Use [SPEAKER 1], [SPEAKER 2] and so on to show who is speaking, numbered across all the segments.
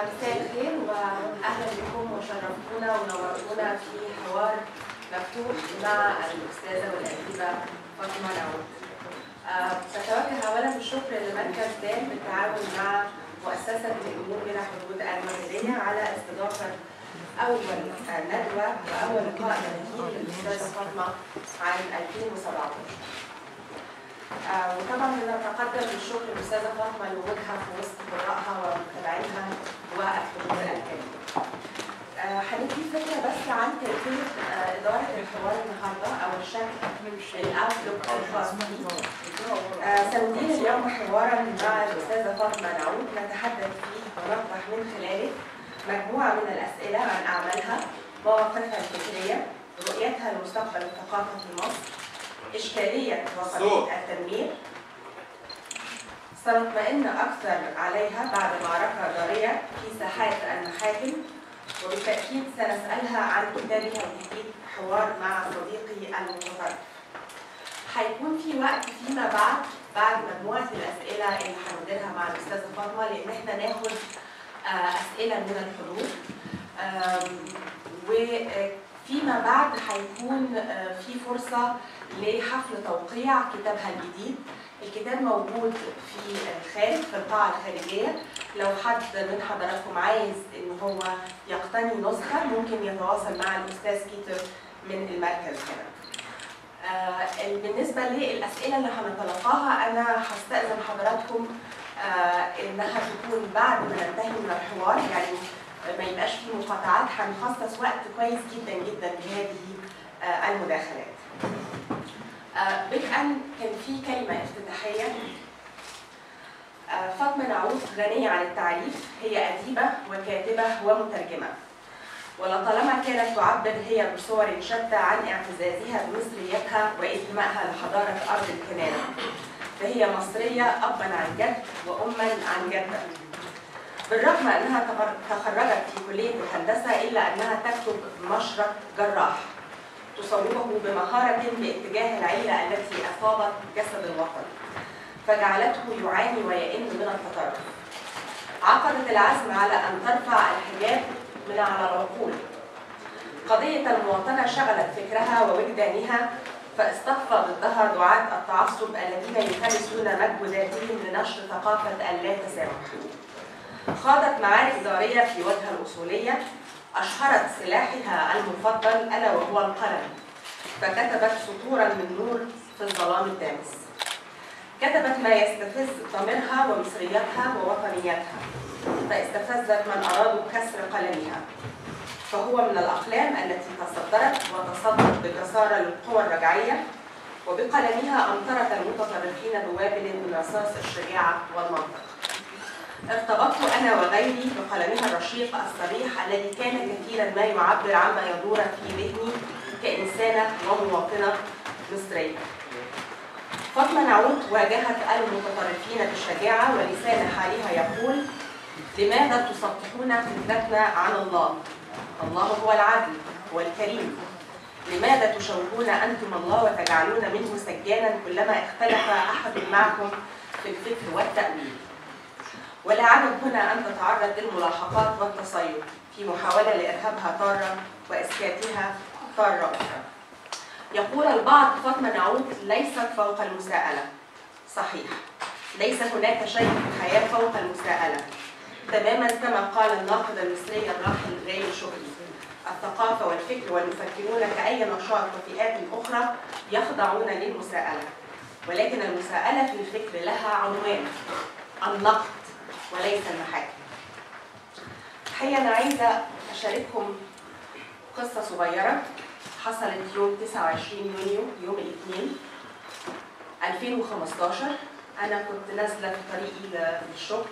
[SPEAKER 1] مساء الخير واهلا بكم وشرفتونا ونورتونا في حوار مفتوح مع الاستاذه والاديبه فاطمه نعود. آه، بتوجه اولا بالشكر لمركز دان بالتعاون مع مؤسسه الامور بلا حدود المغربيه على استضافه اول ندوه واول لقاء نهائي للاستاذه فاطمه عام 2017. آه، وطبعا بنتقدم بالشكر للاستاذه فاطمه لوجودها في وسط قراءها ومتابعينها والحضور الكريم. آه، هندي فكره بس عن كيفيه آه، اداره الحوار النهارده او الشكل الاوتلوك الخاص بيه. آه، سندين اليوم حوارا مع الاستاذه فاطمه نعود نتحدث فيه ونطرح من خلاله مجموعه من الاسئله عن اعمالها مواقفها الفكريه رؤيتها لمستقبل الثقافه في مصر إشكالية وقضية التنمير سنطمئن أكثر عليها بعد معركة جارية في ساحات المحاكم وبالتأكيد سنسألها عن كتابها الجديد حوار مع صديقي المتطرف. هيكون في وقت فيما بعد بعد مجموعة الأسئلة اللي هنديرها مع الأستاذة فاطمة لأن احنا ناخد آه، أسئلة من الحضور آم، وفيما بعد هيكون آه، في فرصة لحفل توقيع كتابها الجديد الكتاب موجود في الخارج في القاعة الخارجية لو حد من حضراتكم عايز ان هو يقتني نسخة ممكن يتواصل مع الأستاذ بيتر من المركز هنا آه، بالنسبة للأسئلة اللي هنتلقاها أنا هستأذن حضراتكم آه، إنها تكون بعد ما ننتهي من الحوار يعني ما يبقاش فيه مقاطعات هنخصص وقت كويس جدا جدا لهذه آه، المداخلات. آه، بدءا كان في كلمة افتتاحية آه، فاطمة نعود غنية عن التعريف هي أديبة وكاتبة ومترجمة ولطالما كانت تعبر هي بصور شتى عن اعتزازها بمصريتها وانتمائها لحضارة أرض الكنانة فهي مصرية أبا عن جد وأما عن جدة بالرغم أنها تخر- تخرجت في كلية الهندسة إلا أنها تكتب مشرق جراح تصوبه بمهارة باتجاه العيلة التي أصابت جسد الوطن فجعلته يعاني ويئن من التطرف عقدت العزم على أن ترفع الحجاب من على العقول قضية المواطنة شغلت فكرها ووجدانها فاصطف ضدها دعاة التعصب الذين يمارسون مجهوداتهم لنشر ثقافة اللا تسامح خاضت معارك ضارية في وجه الأصولية أشهرت سلاحها المفضل ألا وهو القلم فكتبت سطورا من نور في الظلام الدامس كتبت ما يستفز ضميرها ومصريتها ووطنيتها فاستفزت من أرادوا كسر قلمها فهو من الأقلام التي تصدرت وتصدت بجسارة للقوى الرجعية وبقلمها أمطرت المتطرفين بوابل من رصاص الشجاعة والمنطق ارتبطت أنا وغيري بقلمها الرشيق الصريح الذي كان كثيرا ما يعبر عما يدور في ذهني كإنسانة ومواطنة مصرية فاطمة نعود واجهت المتطرفين بالشجاعة ولسان حالها يقول لماذا تسطحون فكرتنا عن الله؟ الله هو العدل هو الكريم لماذا تشوهون أنتم الله وتجعلون منه سجانا كلما اختلف أحد معكم في الفكر والتأويل ولا عدد هنا أن تتعرض للملاحقات والتصيد في محاولة لإرهابها تارة وإسكاتها تارة أخرى يقول البعض فاطمة نعود ليست فوق المساءلة صحيح ليس هناك شيء في الحياة فوق المساءلة تماما كما قال الناقد المصري الراحل غالي شكري الثقافة والفكر والمفكرون كأي نشاط وفئات أخرى يخضعون للمساءلة ولكن المساءلة في الفكر لها عنوان النقد وليس المحاكم الحقيقة أنا عايزة أشارككم قصة صغيرة حصلت يوم 29 يونيو يوم الاثنين 2015 أنا كنت نازلة في طريقي للشغل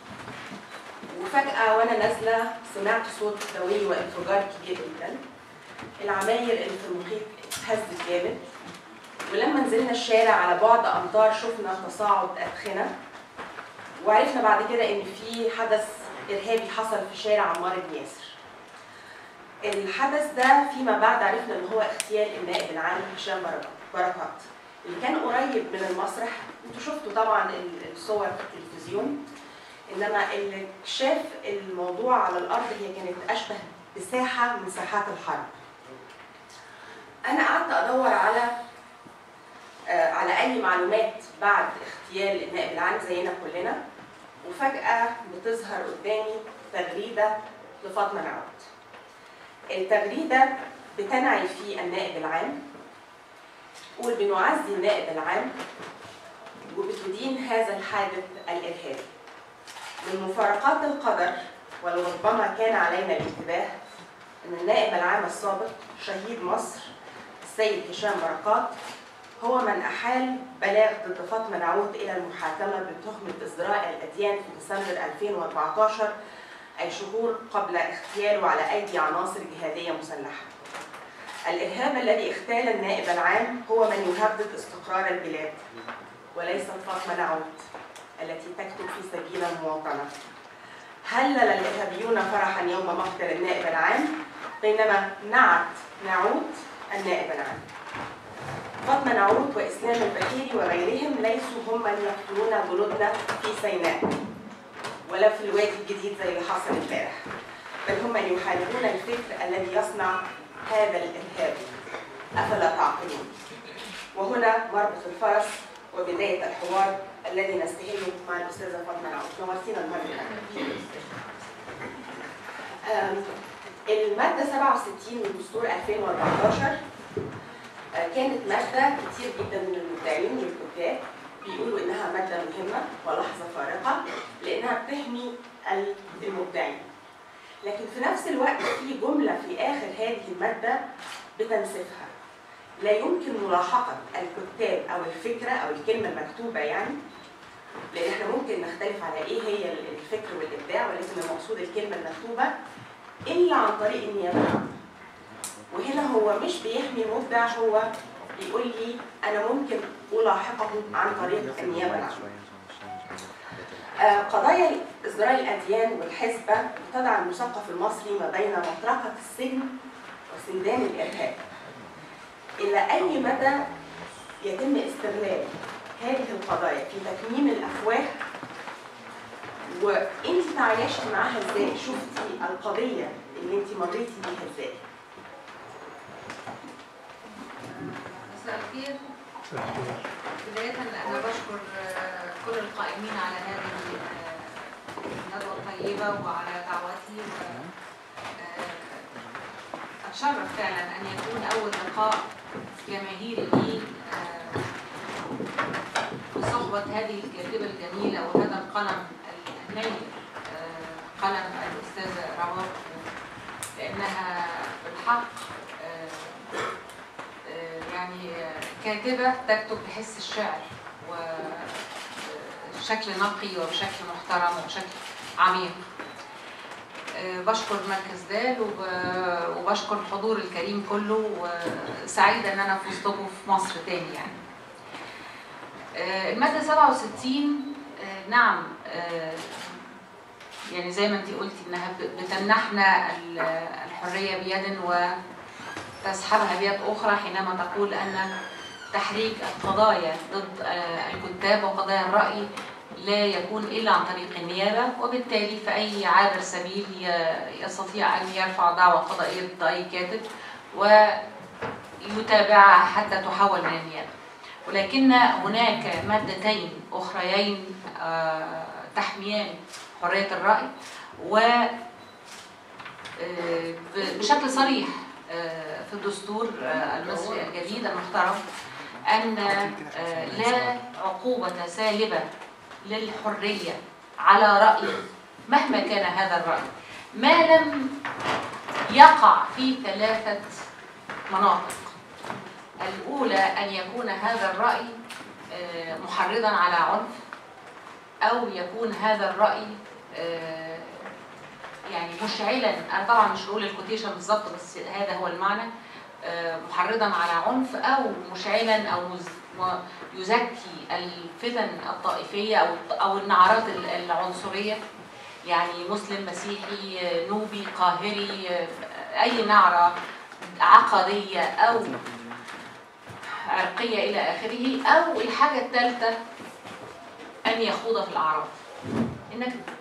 [SPEAKER 1] وفجأة وأنا نازلة سمعت صوت دوي وانفجار كبير جدا العماير اللي في المحيط اتهزت جامد ولما نزلنا الشارع على بعد أمتار شفنا تصاعد أدخنة وعرفنا بعد كده إن في حدث إرهابي حصل في شارع عمار بن ياسر الحدث ده فيما بعد عرفنا ان هو اغتيال النائب العام هشام بركات بركات اللي كان قريب من المسرح انتوا شفتوا طبعا ال- الصور في التلفزيون انما اللي شاف الموضوع على الارض هي كانت اشبه بساحه من ساحات الحرب انا قعدت ادور على آه، على اي معلومات بعد اغتيال النائب العام زينا كلنا وفجاه بتظهر قدامي تغريده لفاطمه نعود التغريده بتنعي في النائب العام وبنعزي النائب العام وبتدين هذا الحادث الارهابي من مفارقات القدر ولربما كان علينا الانتباه ان النائب العام السابق شهيد مصر السيد هشام بركات هو من احال بلاغ ضد فاطمه نعود الى المحاكمه بتهمه ازدراء الاديان في ديسمبر 2014 اي شهور قبل اغتياله على ايدي عناصر جهاديه مسلحه. الارهاب الذي اغتال النائب العام هو من يهدد استقرار البلاد وليست فاطمه نعود التي تكتب في سبيل المواطنه. هلل الارهابيون فرحا يوم مقتل النائب العام بينما نعت نعود النائب العام. فاطمه نعود واسلام البحيري وغيرهم ليسوا هم من يقتلون جنودنا في سيناء ولا في الوادي الجديد زي اللي حصل امبارح بل هم من يحاربون الفكر الذي يصنع هذا الارهاب افلا تعقلون وهنا مربط الفرس وبدايه الحوار الذي نستهله مع الاستاذه فاطمه نعود نورتينا المره أم، الماده 67 من دستور 2014 آه، كانت ماده كتير جدا من المبدعين والكتاب بيقولوا انها ماده مهمه ولحظه فارقه لانها بتحمي ال- المبدعين لكن في نفس الوقت في جمله في اخر هذه الماده بتنسفها لا يمكن ملاحقه الكتاب او الفكره او الكلمه المكتوبه يعني لان احنا ممكن نختلف على ايه هي الفكر والابداع ولكن المقصود الكلمه المكتوبه الا عن طريق النيابه العامه وهنا هو مش بيحمي المبدع هو بيقول لي انا ممكن الاحقه عن طريق النيابه العامه آه، قضايا ازدراء الاديان والحزبه بتضع المثقف المصري ما بين مطرقه السجن وسندان الارهاب الى اي مدى يتم استغلال هذه القضايا في تكميم الافواه وانت تعايشتي معاها ازاي شفتي القضيه اللي انت مريتي بيها ازاي
[SPEAKER 2] مساء الخير بداية أنا بشكر آه، كل القائمين على هذه آه، الندوة الطيبة وعلى دعوتي و آه، أتشرف فعلا أن يكون أول لقاء جماهيري لي آه، بصحبة هذه الكاتبة الجميلة وهذا القلم النيل آه، قلم الأستاذة رواب لأنها بالحق آه، آه، يعني آه، كاتبة تكتب بحس الشعر وبشكل نقي وبشكل محترم وبشكل عميق آه، بشكر مركز دال وب- وبشكر الحضور الكريم كله وسعيدة ان انا في وسطكم في مصر تاني يعني آه، المادة 67 آه، نعم آه، يعني زي ما انت قلتي انها ب- بتمنحنا ال- الحرية بيد وتسحبها بيد اخرى حينما تقول ان تحريك القضايا ضد آه، الكتاب وقضايا الرأي لا يكون إلا عن طريق النيابة وبالتالي فأي عابر سبيل ي- يستطيع أن يرفع دعوى قضائية ضد أي كاتب ويتابعها حتى تحول من النيابة ولكن هناك مادتين أخريين آه، تحميان حرية الرأي و آه، ب- بشكل صريح آه، في الدستور آه، المصري الجديد المحترم أن آه، لا عقوبة سالبة للحرية على رأي مهما كان هذا الرأي ما لم يقع في ثلاثة مناطق الأولى أن يكون هذا الرأي آه، محرضا على عنف أو يكون هذا الرأي آه، يعني مشعلا أنا طبعا مش بقول الكوتيشن بالظبط بس هذا هو المعنى آه، محرضا على عنف أو مشعلا أو مز- م- يزكي الفتن الطائفية أو أو النعرات ال- العنصرية يعني مسلم مسيحي آه، نوبي قاهري آه، أي نعرة عقدية أو عرقية إلى آخره أو الحاجة الثالثة أن يخوض في الأعراض إنك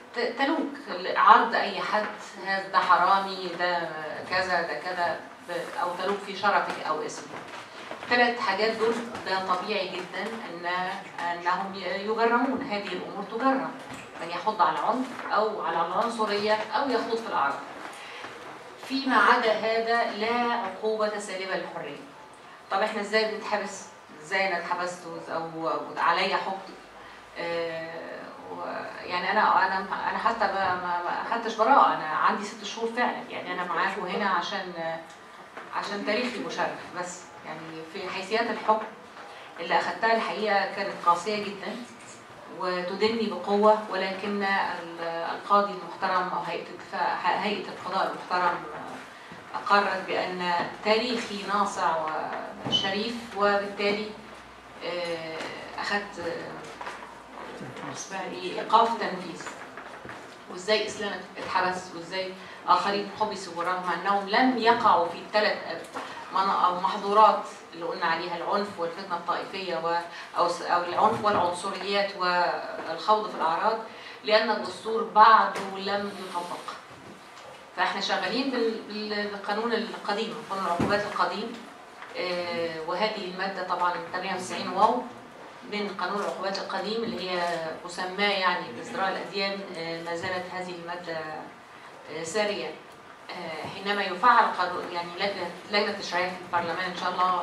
[SPEAKER 2] ت- تلوك عرض اي حد هذا ده حرامي ده كذا ده كذا ب- او تلوك في شرفك او اسمك ثلاث حاجات دول ده طبيعي جدا ان انهم ي- يجرمون هذه الامور تجرم من يحض على العنف او على العنصريه او يخوض في العرض فيما عدا هذا لا عقوبه سالبه للحريه طب احنا ازاي بنتحبس ازاي انا اتحبست او أو عليا حكم آه، و- يعني انا انا انا حتى ما ما ما اخدتش براءه انا عندي ست شهور فعلا يعني انا معاكم هنا عشان عشان تاريخي مشرف بس يعني في حيثيات الحكم اللي اخدتها الحقيقه كانت قاسيه جدا وتدني بقوه ولكن ال- القاضي المحترم او هيئه الدفاع هيئه القضاء المحترم اقرت بان تاريخي ناصع وشريف وبالتالي آه، اخذت آه، اسمها ايه ايقاف تنفيذ وازاي اسلام اتحبس وازاي اخرين حبسوا ورغم انهم لم يقعوا في الثلاث او محظورات اللي قلنا عليها العنف والفتنه الطائفيه و او س- او العنف والعنصريات والخوض في الاعراض لان الدستور بعده لم يطبق فاحنا شغالين بال- بال- بالقانون القديم قانون العقوبات القديم آه، وهذه الماده طبعا 98 واو من قانون العقوبات القديم اللي هي مسماه يعني بازدراء الاديان آه، ما زالت هذه الماده آه، ساريه آه، حينما يفعل قانون يعني لجنه لجنه تشريعيه في البرلمان ان شاء الله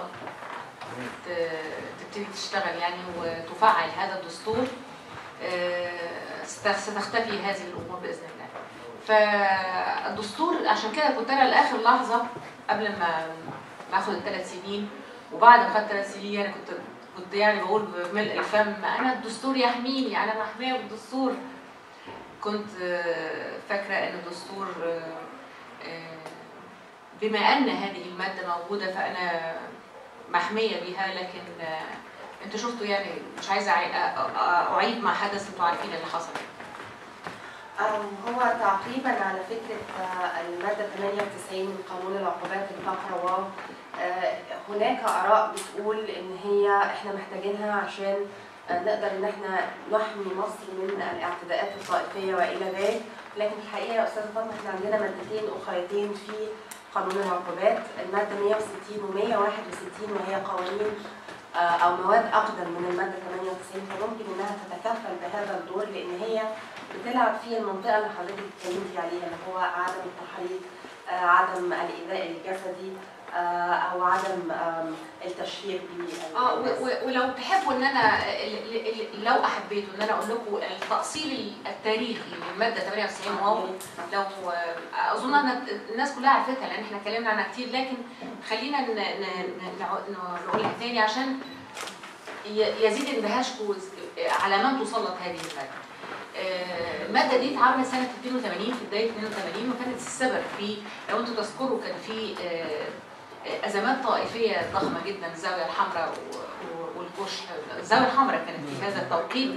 [SPEAKER 2] ت- تبتدي تشتغل يعني وتفعل هذا الدستور آه، ست- ستختفي هذه الامور باذن الله. فالدستور عشان كده كنت انا لاخر لحظه قبل ما ما اخد الثلاث سنين وبعد ما خدت ثلاث سنين يعني كنت كنت يعني بقول بملء الفم انا الدستور يحميني انا محميه بالدستور كنت آه، فاكره ان الدستور آه، آه، بما ان هذه الماده موجوده فانا محميه بها لكن آه، انتوا شفتوا يعني مش عايزه أعي- أ- أ- اعيد ما حدث انتوا عارفين اللي حصل
[SPEAKER 1] أم، هو تعقيبا على فكرة آه، المادة 98 من قانون العقوبات الفقرة واو آه، هناك آراء بتقول إن هي إحنا محتاجينها عشان آه، نقدر إن إحنا نحمي مصر من الاعتداءات الطائفية وإلى ذلك لكن في الحقيقة يا أستاذة فاطمة إحنا عندنا مادتين أخريتين في قانون العقوبات المادة 160 و 161 وهي قوانين آه، أو مواد أقدم من المادة 98 فممكن إنها تتكفل بهذا الدور لأن هي بتلعب في المنطقة اللي حضرتك اتكلمتي عليها اللي هو عدم التحريض آه، عدم الإيذاء الجسدي آه، أو عدم آم، التشهير بال
[SPEAKER 2] اه و- و- ولو تحبوا ان انا ال- ال- ال- لو احبيتوا ان انا اقول لكم التاصيل التاريخي للماده 98 واو لو آه، اظن ان الناس كلها عرفتها لان احنا اتكلمنا عنها كتير لكن خلينا ن- ن- ن- نع- نقولها تاني عشان ي- يزيد اندهاشكم على من تسلط هذه الماده. آه، الماده دي اتعملت سنه 82 في بدايه 82 وكانت السبب في لو انتم تذكروا كان في آه، آه، ازمات طائفيه ضخمه جدا الزاويه الحمراء و- و- والكشح الزاويه الحمراء كانت في هذا التوقيت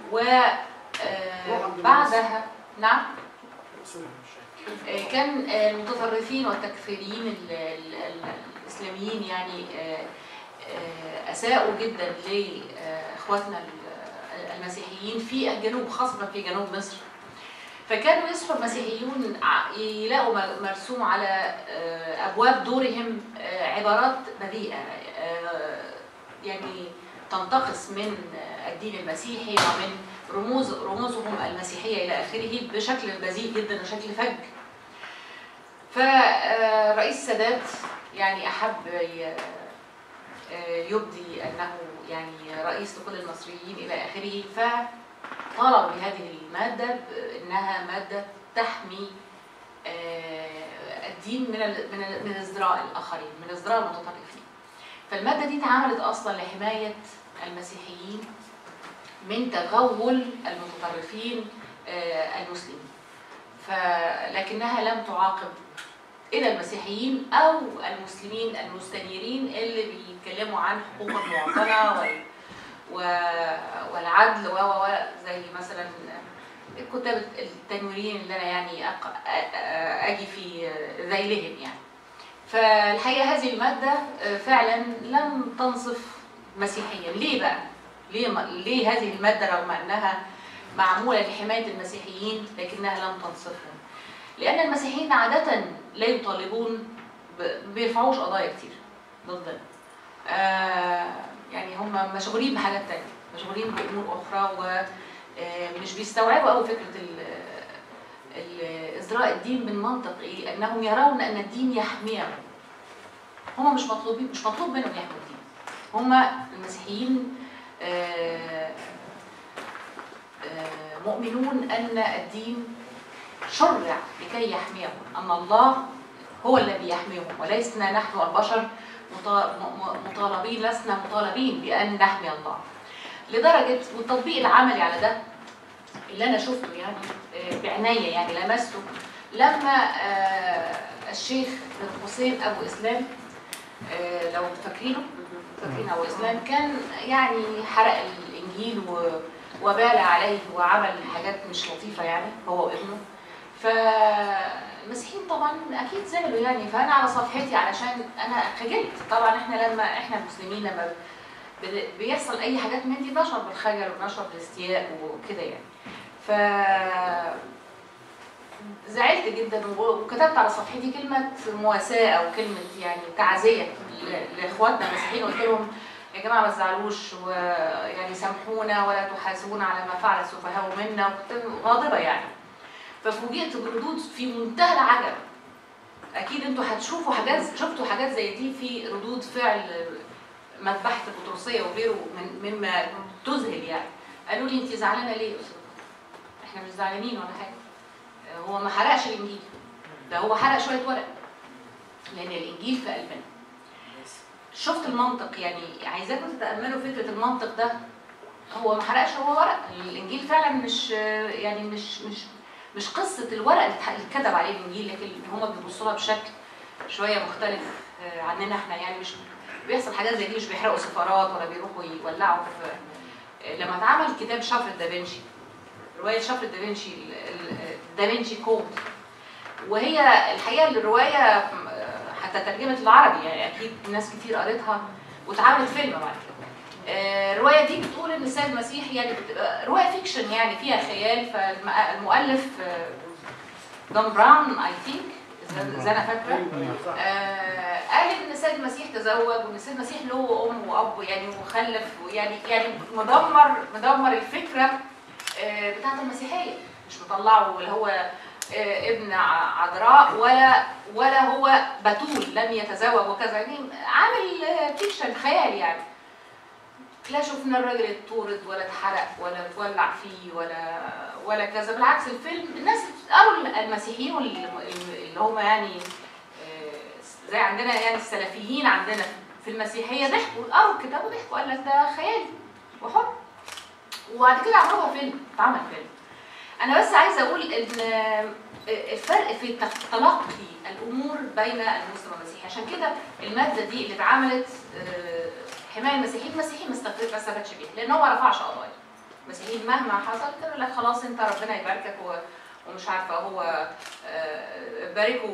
[SPEAKER 2] وبعدها نعم آه، كان آه، المتطرفين والتكفيريين ال- ال- ال- الاسلاميين يعني آه، آه، اساءوا جدا لاخواتنا ال- المسيحيين في الجنوب خاصه في جنوب مصر فكانوا يصحوا المسيحيون ع- يلاقوا م- مرسوم على آه، ابواب دورهم آه، عبارات بذيئه آه، يعني تنتقص من آه، الدين المسيحي ومن رموز رموزهم المسيحيه الى اخره بشكل بذيء جدا وشكل فج فرئيس السادات يعني احب ي- آه، يبدي انه يعني رئيس لكل المصريين الى اخره فطالب بهذه الماده انها ماده تحمي آه، الدين من ال- من ال- من ازدراء الاخرين من ازدراء المتطرفين فالماده دي اتعملت اصلا لحمايه المسيحيين من تغول المتطرفين آه، المسلمين فلكنها لم تعاقب الى المسيحيين او المسلمين المستنيرين اللي بيتكلموا عن حقوق المواطنه وال و- والعدل و و و زي مثلا الكتاب التنويريين اللي انا يعني أق... أ- أ- اجي في ذيلهم يعني فالحقيقه هذه الماده فعلا لم تنصف مسيحيا ليه بقى؟ ليه ما... ليه هذه الماده رغم انها معمولة لحماية المسيحيين لكنها لم تنصفهم لأن المسيحيين عادة لا يطالبون ب- بيرفعوش قضايا كتير ضدنا آه يعني هم مشغولين بحاجات تانية مشغولين بأمور أخرى ومش بيستوعبوا أوي فكرة ال- ال- إزراء الدين من منطق إيه؟ أنهم يرون أن الدين يحميهم هم مش مطلوبين مش مطلوب منهم يحموا الدين هم المسيحيين آه، آه، مؤمنون أن الدين شرع لكي يحميهم أن الله هو الذي يحميهم ولسنا نحن البشر مطا- م- م- مطالبين لسنا مطالبين بأن نحمي الله لدرجة والتطبيق العملي على ده اللي أنا شفته يعني آه، بعناية يعني لمسته لما آه، الشيخ حسين أبو إسلام آه، لو فاكرينه فاكرين أبو إسلام كان يعني حرق الإنجيل و- وبال عليه وعمل حاجات مش لطيفة يعني هو وابنه فالمسيحيين طبعا اكيد زعلوا يعني فانا على صفحتي علشان انا خجلت طبعا احنا لما احنا المسلمين لما بن- بيحصل اي حاجات من دي نشر بالخجل ونشر بالاستياء وكده يعني ف زعلت جدا و- وكتبت على صفحتي كلمه مواساه او كلمه يعني تعزيه ل- لاخواتنا المسيحيين قلت لهم يا جماعه ما تزعلوش ويعني سامحونا ولا تحاسبونا على ما فعل السفهاء منا وكنت غاضبه يعني ففوجئت بردود في منتهى العجب اكيد انتوا هتشوفوا حاجات شفتوا حاجات زي دي في ردود فعل مذبحه البطرسيه وغيره من مما تذهل يعني قالوا لي انت زعلانه ليه يا استاذ احنا مش زعلانين ولا حاجه هو ما حرقش الانجيل ده هو حرق شويه ورق لان الانجيل في قلبنا شفت المنطق يعني عايزاكم تتاملوا فكره المنطق ده هو ما حرقش هو ورق الانجيل فعلا مش يعني مش مش مش قصه الورق اللي اتح- اللي اتكتب عليه الانجيل لكن هم بيبصوا لها بشكل شويه مختلف آه، عننا احنا يعني مش بيحصل حاجات زي دي مش بيحرقوا سفارات ولا بيروحوا يولعوا في آه، لما اتعمل كتاب شفرة دافنشي روايه شفرة دافنشي ال- ال- دافنشي كود وهي الحقيقه الروايه آه، حتى ترجمت العربي يعني اكيد ناس كتير قريتها واتعملت فيلم بعد كده آه، الروايه دي بتقول ان السيد المسيح يعني بتبقى روايه فيكشن يعني فيها خيال فالمؤلف آه، دون براون اي ثينك اذا انا فاكره آه، قال ان السيد المسيح تزوج وان السيد المسيح له ام واب يعني وخلف ويعني يعني مدمر مدمر الفكره آه، بتاعت المسيحيه مش مطلعه اللي هو آه، ابن ع- عذراء ولا ولا هو بتول لم يتزوج وكذا يعني عامل آه، فيكشن خيال يعني لا شفنا الراجل اتطرد ولا اتحرق ولا اتولع فيه ولا ولا كذا بالعكس الفيلم الناس قالوا المسيحيين واللي اللي هم يعني آه، زي عندنا يعني السلفيين عندنا في المسيحيه ضحكوا قروا الكتاب وضحكوا قال لك ده خيالي وحر وبعد كده عملوها فيلم اتعمل فيلم انا بس عايزه اقول ان آه، الفرق في تق- تلقي الامور بين المسلم والمسيحي عشان كده الماده دي اللي اتعملت آه، حمايه المسيحيين المسيحيين ما استفاد- ما استفادش بيها لان هو ما رفعش قضايا المسيحيين مهما حصل كانوا لك خلاص انت ربنا يباركك و- ومش عارفه هو آه، باركوا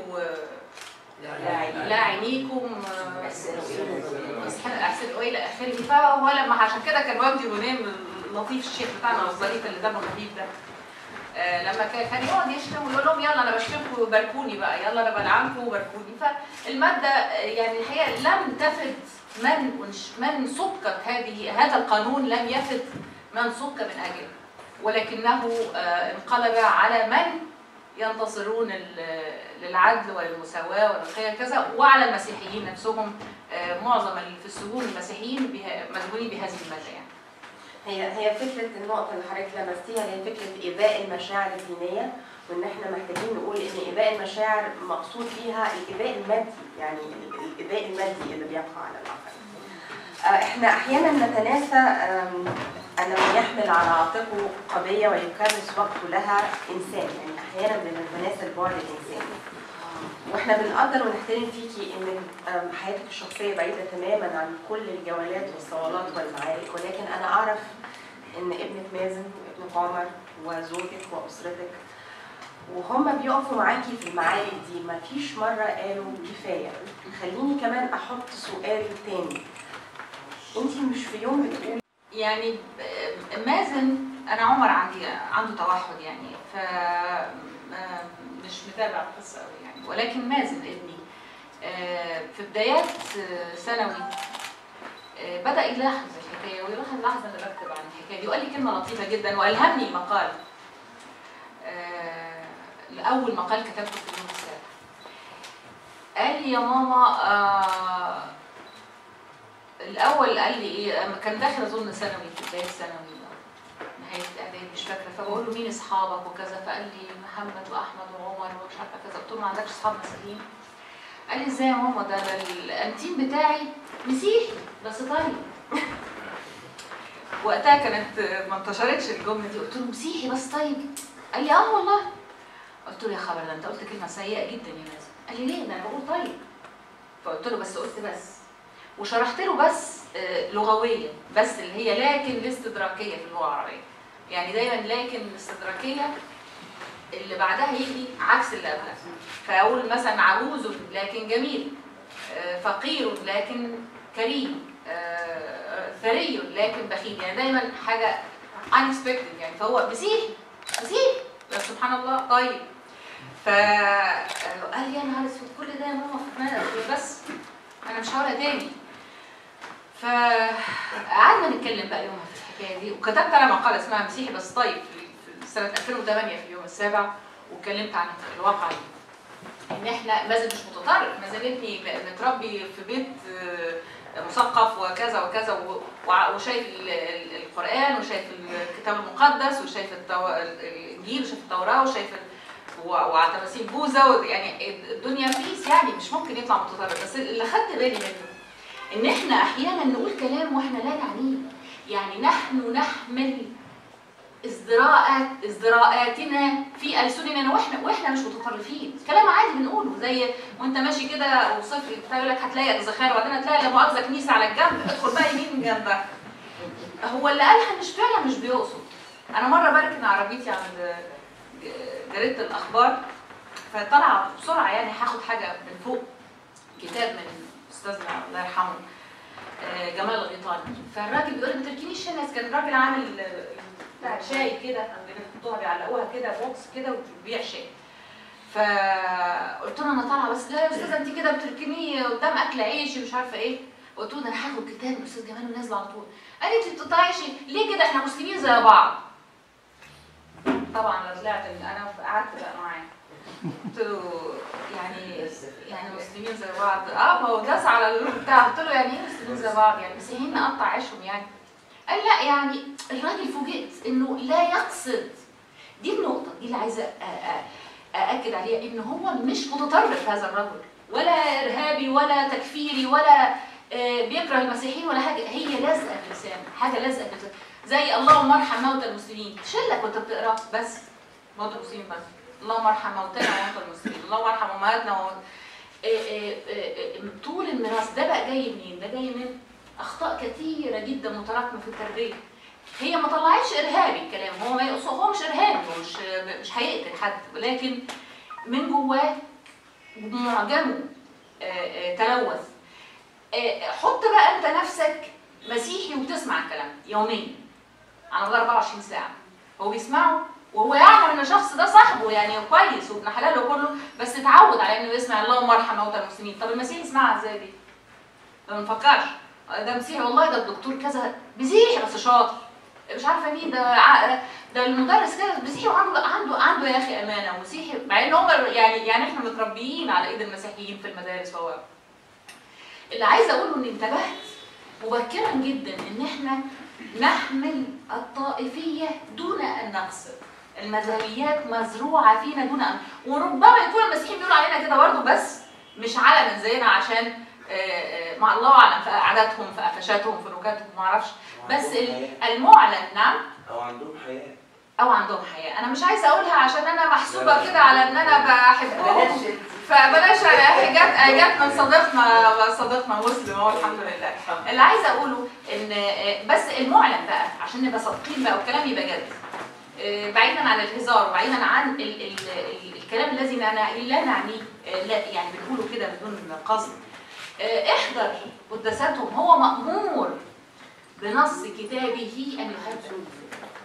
[SPEAKER 2] لا- لا عينيكم آه، احسن احسن والى اخره فهو لما عشان كده كان وجدي غنيم اللطيف الشيخ بتاعنا الظريف اللي دمه خفيف ده آه، لما كان كان يقعد يشتم ويقول لهم يلا انا بشتمكم وباركوني بقى يلا انا بلعنكم وباركوني فالماده آه، يعني الحقيقه لم تفد من ونش- من سكت هذه هذا القانون لم يفد من سك من اجله ولكنه آه، انقلب على من ينتصرون لل- للعدل وللمساواه وللخير كذا وعلى المسيحيين نفسهم آه، معظم اللي في السجون المسيحيين بها- مسجونين بهذه الماده يعني
[SPEAKER 1] هي هي فكره النقطه اللي حضرتك لمستيها اللي هي فكره ايذاء المشاعر الدينيه وان احنا محتاجين نقول ان ايذاء المشاعر مقصود فيها الايذاء المادي يعني ال- الايذاء المادي اللي بيقع على الاخرين. آه، احنا احيانا نتناسى آم، ان من يحمل على عاتقه قضيه ويكرس وقته لها انسان يعني احيانا بنتناسى البعد الانساني. واحنا بنقدر ونحترم فيكي ان آم، حياتك الشخصيه بعيده تماما عن كل الجولات والصوالات والمعارك ولكن انا اعرف ان ابنك مازن وابنك عمر وزوجك واسرتك وهم بيقفوا معاكي في المعارك دي ما فيش مره قالوا كفايه خليني كمان احط سؤال تاني انت مش في يوم بتقولي
[SPEAKER 2] يعني آه، مازن انا عمر عندي عنده توحد يعني ف ما- مش متابع القصه قوي يعني ولكن مازن ابني آه، في بدايات آه، ثانوي آه، بدا يلاحظ الحكايه ويلاحظ اللحظه اللي بكتب عن الحكايه دي وقال لي كلمه لطيفه جدا والهمني مقال آه، اول مقال كتبته في اليوم السابع قال لي يا ماما آه الاول قال لي ايه أما كان داخل اظن ثانوي في بدايه ثانوي نهايه اعدادي مش فاكره فبقول له مين اصحابك وكذا فقال لي محمد واحمد وعمر ومش عارفه كذا قلت له ما عندكش اصحاب مسيحيين قال لي ازاي يا ماما ده ده الانتيم بتاعي مسيحي بس طيب وقتها كانت ما انتشرتش الجمله دي قلت له مسيحي بس طيب قال لي اه والله قلت له يا خبر ده انت قلت كلمه سيئه جدا يا مازن قال لي ليه ده انا بقول طيب فقلت له بس قلت بس وشرحت له بس آه، لغويا بس اللي هي لكن الاستدراكيه في اللغه العربيه يعني دايما لكن الاستدراكيه اللي بعدها يجي عكس اللي قبلها فاقول مثلا عجوز لكن جميل آه، فقير لكن كريم آه، ثري لكن بخيل يعني دايما حاجه unexpected يعني فهو مسيحي مسيحي بس سبحان الله طيب فقال لي يا نهار اسود كل ده يا ماما في دماغك قلت له بس انا مش هقولها تاني فقعدنا نتكلم بقى يومها في الحكايه دي وكتبت انا مقاله اسمها مسيحي بس طيب في سنه 2008 في اليوم السابع واتكلمت عن الواقع دي ان احنا مازن مش متطرف مازن ابني متربي في بيت آه، مثقف وكذا وكذا و- وع- وشايف ال- ال- القران وشايف الكتاب المقدس وشايف التو... الانجيل وشايف التوراه وشايف ال- و- وعلى تماثيل بوذا و- يعني الدنيا بيس يعني مش ممكن يطلع متطرف بس اللي خدت بالي منه ان احنا احيانا نقول كلام واحنا لا نعنيه يعني نحن نحمل ازدراءات ازدراءاتنا في السننا واحنا واحنا مش متطرفين كلام عادي بنقوله زي وانت ماشي كده وصفر بتاع يقول لك هتلاقي زخارف وبعدين هتلاقي لا مؤاخذه كنيسه على الجنب ادخل بقى يمين جنبها هو اللي قالها مش فعلا مش بيقصد انا مره بركن عربيتي عند جريده الاخبار فطلع بسرعه يعني هاخد حاجه من فوق كتاب من استاذنا الله يرحمه آه، جمال الغيطاني فالراجل بيقول لي ما تركنيش هنا كان الراجل عامل آه، بتاع شاي كده بيحطوها بيعلقوها كده بوكس كده وبيبيع شاي فقلت له انا طالعه بس لا يا استاذه انت كده بتركنيه قدام اكل عيشي مش عارفه ايه قلت له ده انا هاخد كتاب من الاستاذ جمال ونازله على طول قال لي انت بتقطعيش ليه كده احنا مسلمين زي بعض طبعا انا طلعت انا قعدت بقى معاه قلت له يعني يعني مسلمين زي بعض اه ما هو داس على البتاع قلت له يعني ايه مسلمين زي بعض يعني مسيحيين نقطع عيشهم يعني قال لا يعني الراجل فوجئت انه لا يقصد دي النقطه دي اللي عايزه أ- أ- ااكد عليها ان هو مش متطرف هذا الرجل ولا ارهابي ولا تكفيري ولا آه، بيكره المسيحيين ولا حاجه هي لازقه في لسانه حاجه لازقه في لسانه زي اللهم ارحم موتى المسلمين شلك وانت بتقرا بس موتى المسلمين بس اللهم ارحم موتانا وموتى المسلمين اللهم ارحم امهاتنا وموت إيه إيه إيه إيه طول الميراث ده بقى جاي منين؟ ده جاي من اخطاء كثيره جدا متراكمه في التربيه. هي ما طلعتش ارهابي الكلام هو ما يقصد هو مش ارهابي هو مش مش هيقتل حد ولكن من جواه معجمه آه، آه، تلوث. آه، حط بقى انت نفسك مسيحي وتسمع الكلام يوميا على مدار 24 ساعه. هو بيسمعه وهو يعلم ان الشخص ده صاحبه يعني كويس وابن حلال وكله بس اتعود على انه يسمع اللهم ارحم موتى المسلمين طب المسيحي يسمعها ازاي دي؟ ما بنفكرش ده مسيحي والله ده الدكتور كذا مسيحي بس شاطر مش عارفه مين ده ع- ده المدرس كده مسيحي وعنده عنده عنده يا اخي امانه ومسيحي مع ان هم يعني يعني احنا متربيين على ايد المسيحيين في المدارس وهو اللي عايزه اقوله ان انتبهت مبكرا جدا ان احنا نحمل الطائفيه دون ان نقصد المذهبيات مزروعه فينا دون ان وربما يكون المسيحيين بيقولوا علينا كده برضه بس مش علنا زينا عشان آه، آه، مع الله اعلم في عاداتهم في قفشاتهم في نكاتهم ما اعرفش بس ال- المعلن نعم
[SPEAKER 3] او عندهم حياه
[SPEAKER 2] او عندهم حياه انا مش عايزه اقولها عشان انا محسوبه كده على ان انا بحبهم فبلاش على حاجات ايات من صديقنا صديقنا مسلم هو الحمد لله اللي عايزه اقوله ان آه، بس المعلن بقى عشان نبقى صادقين بقى والكلام يبقى جد آه، بعيدا عن الهزار وبعيدا عن ال ال ال الكلام الذي لا نع- لا نعنيه آه، لا يعني بنقوله كده بدون قصد آه، احضر قداساتهم هو مأمور بنص كتابه ان يهدأ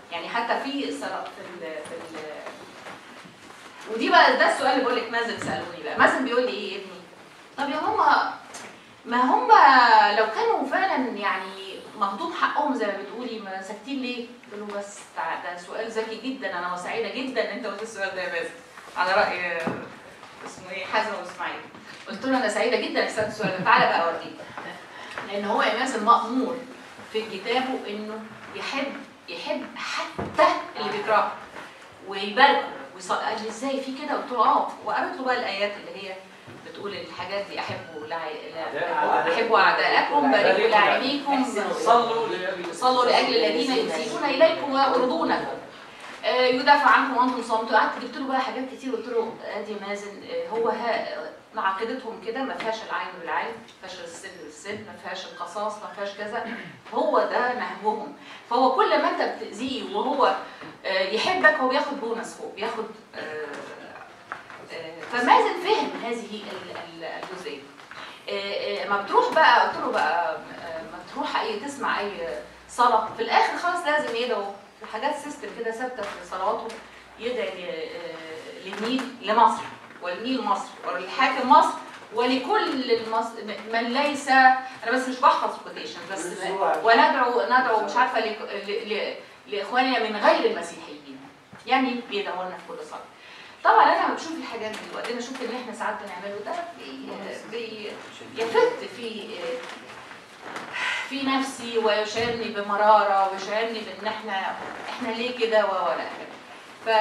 [SPEAKER 2] يعني حتى في صرا- في ال في ال ودي بقى ده السؤال اللي بقول لك مازن سالوني بقى مازن بيقول لي ايه يا ابني طب يا ماما ما هم لو كانوا فعلا يعني مهضوم حقهم زي ما بتقولي ما ساكتين ليه؟ قلت له بس تع- ده سؤال ذكي جدا انا سعيده جدا ان انت قلت السؤال ده يا مازن على راي آه، اسمه ايه حازم ابو اسماعيل قلت له انا سعيده جدا انك سالت السؤال ده تعالى بقى اوريك لان هو يا مازن مامور في كتابه انه يحب يحب حتى اللي بيكرهه ويباركه ويص- قال لي ازاي في كده قلت له اه وقريت له بقى الايات اللي هي بتقول الحاجات دي احبوا لع- لا- احبوا اعداءكم باركوا لاعينيكم
[SPEAKER 3] صلوا لأجل
[SPEAKER 2] صلوا لاجل الذين يسيئون اليكم ويطردونكم آه، يدافع عنكم وانتم صامتوا قعدت جبت له بقى حاجات كتير قلت له ادي مازن آه، هو ها مع عقيدتهم كده ما فيهاش العين بالعين ما فيهاش السن بالسن ما فيهاش القصاص ما فيهاش كذا هو ده نهجهم فهو كل ما انت بتاذيه وهو آه، يحبك هو بياخد بونص فوق بياخد آه، آه، فمازن فهم هذه ال- ال- الجزئيه آه، آه، ما بتروح بقى قلت له بقى آه، ما تروح اي تسمع اي صلاه في الاخر خلاص لازم يدعو في حاجات سيستم كده ثابته في صلواته يدعي ل- آه، للنيل لمصر والنيل مصر وللحاكم مصر ولكل المص... من ليس انا بس مش بحفظ كوتيشن بس وندعو ندعو مش عارفه ل... ل... ل... لاخواننا من غير المسيحيين يعني بيدعوا لنا في كل صلاه طبعا انا بشوف الحاجات دي وبعدين اشوف اللي احنا ساعات بنعمله ده بي... بي... يفت في في نفسي ويشعرني بمراره ويشعرني بان احنا احنا ليه كده ولا ف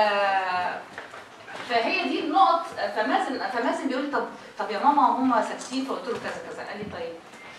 [SPEAKER 2] فهي دي النقط فمازن فمازن بيقول لي طب طب يا ماما هم ساكتين فقلت له كذا كذا قال لي طيب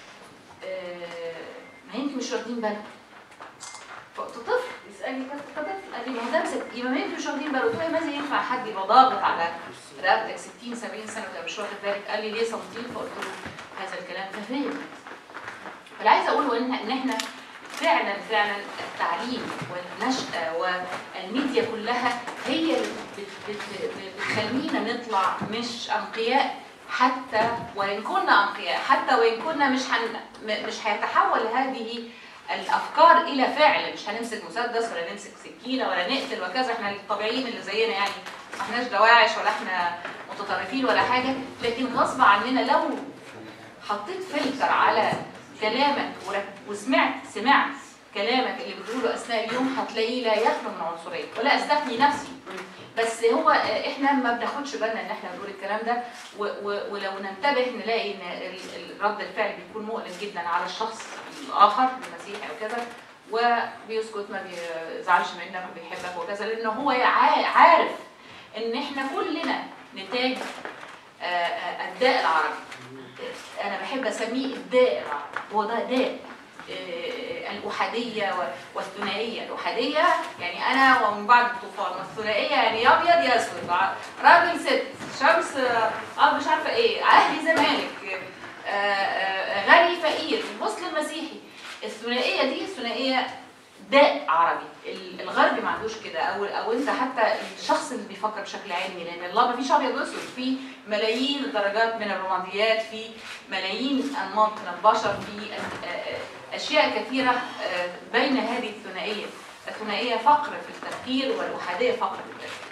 [SPEAKER 2] آه، ما يمكن مش واخدين بالهم فقلت طفل يسالني كذا كطفل قال لي ما هو ده مسك يبقى ما يمكن مش واخدين بالهم قلت له يا مازن ينفع حد يبقى ضاغط على رقبتك 60 70 سنه وتبقى مش واخد بالك قال لي ليه صامتين فقلت له هذا الكلام ففهم فاللي عايزه اقوله ان ان احنا فعلا فعلا التعليم والنشأة والميديا كلها هي اللي بت- بت- بت- بتخلينا نطلع مش أنقياء حتى وإن كنا أنقياء حتى وإن كنا مش هن م- مش هيتحول هذه الأفكار إلى فعل مش هنمسك مسدس ولا نمسك سكينة ولا نقتل وكذا احنا الطبيعيين اللي زينا يعني ما احناش دواعش ولا احنا متطرفين ولا حاجة لكن غصب عننا لو حطيت فلتر على كلامك ورك- وسمعت سمعت كلامك اللي بتقوله اثناء اليوم هتلاقيه لا يخلو من عنصريه ولا استثني نفسي بس هو آه، احنا ما بناخدش بالنا ان احنا بنقول الكلام ده و و ولو ننتبه نلاقي ان ال- ال- رد الفعل بيكون مؤلم جدا على الشخص الاخر المسيحي او كذا وبيسكت ما بيزعلش منك وبيحبك وكذا لانه هو يع- عارف ان احنا كلنا نتاج آه، آه، الداء العربي انا بحب اسميه الداء العربي هو ده داء آه، الأحادية و- والثنائية الأحادية يعني أنا ومن بعد الطوفان والثنائية يعني يا أبيض يا أسود ع- راجل ست شمس آه آه، مش عارفة إيه أهلي زمالك آه، آه، غني فقير مسلم مسيحي الثنائية دي ثنائية داء عربي ال- الغرب ما عندوش كده او او انت حتى الشخص اللي بيفكر بشكل علمي لان الله ما فيش ابيض واسود في ملايين درجات من الرماديات في ملايين انماط من البشر في أ- أ- اشياء كثيره آه، بين هذه الثنائيه الثنائيه فقر في التفكير والاحاديه فقر في التفكير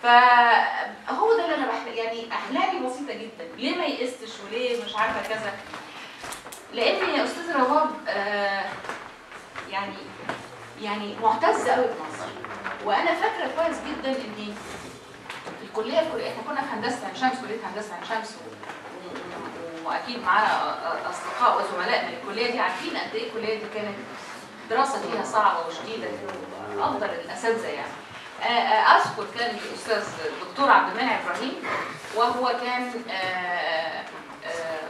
[SPEAKER 2] فهو ده اللي انا بحب يعني احلامي بسيطه جدا ليه ما يئستش وليه مش عارفه كذا لان يا استاذ رباب آه، يعني يعني معتز قوي بمصر وانا فاكره كويس جدا اني في الكليه الكليه احنا كنا في هندسه عين شمس كليه هندسه عين شمس و- و- واكيد معانا أ- اصدقاء وزملاء من الكليه دي عارفين قد ايه الكليه دي كانت دراسه فيها صعبه وشديده افضل الاساتذه يعني آه، آه، اذكر كان الاستاذ الدكتور عبد المنعم ابراهيم وهو كان آه، آه،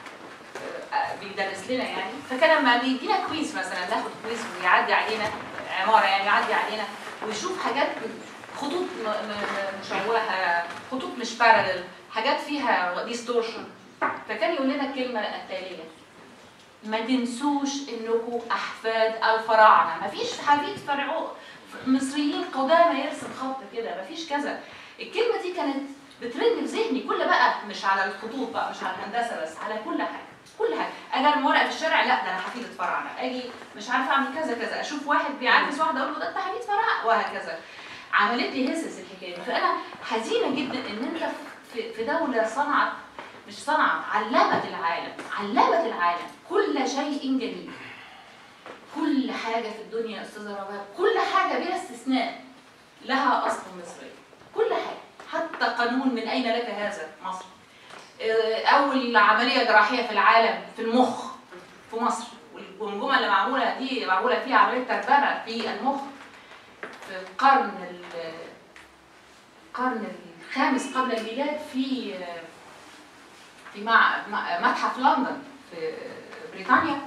[SPEAKER 2] آه، بيدرس لنا يعني فكان لما بيدينا كويز مثلا ناخد كويز ويعدي علينا عماره يعني يعدي علينا ويشوف حاجات خطوط م- م- مشوهه خطوط مش بارلل حاجات فيها ديستورشن فكان يقول لنا الكلمه التاليه ما تنسوش انكم احفاد الفراعنه مفيش حفيد فرعون مصريين قدامى يرسم خط كده مفيش كذا الكلمه دي كانت بترن في ذهني كل بقى مش على الخطوط بقى مش على الهندسه بس على كل حاجه كل حاجه اجي ارمي ورقه في الشارع لا ده انا حفيده فراعنه اجي مش عارفه اعمل كذا كذا اشوف واحد بيعكس واحده اقول له ده انت حفيد فراعنه وهكذا عملت لي هسس الحكايه دي فانا حزينه جدا ان انت في في دوله صنعت مش صنعت علمت العالم علمت العالم كل شيء جميل كل حاجه في الدنيا يا استاذه رباب كل حاجه بلا استثناء لها اصل مصري كل حاجه حتى قانون من اين لك هذا مصر آه، اول عمليه جراحيه في العالم في المخ في مصر والجمجمه اللي معموله دي معموله فيها عمليه تربنه في المخ في القرن ال- القرن الخامس قبل الميلاد في في مع مع- متحف لندن في بريطانيا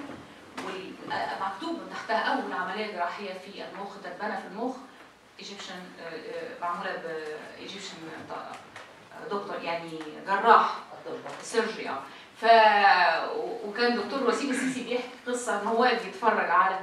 [SPEAKER 2] ومكتوب تحتها اول عمليه جراحيه في المخ تربنه في المخ ايجيبشن معموله بايجيبشن دكتور يعني جراح سيرجري اه ف وكان دكتور وسيم السيسي بيحكي قصه ان هو واقف يتفرج على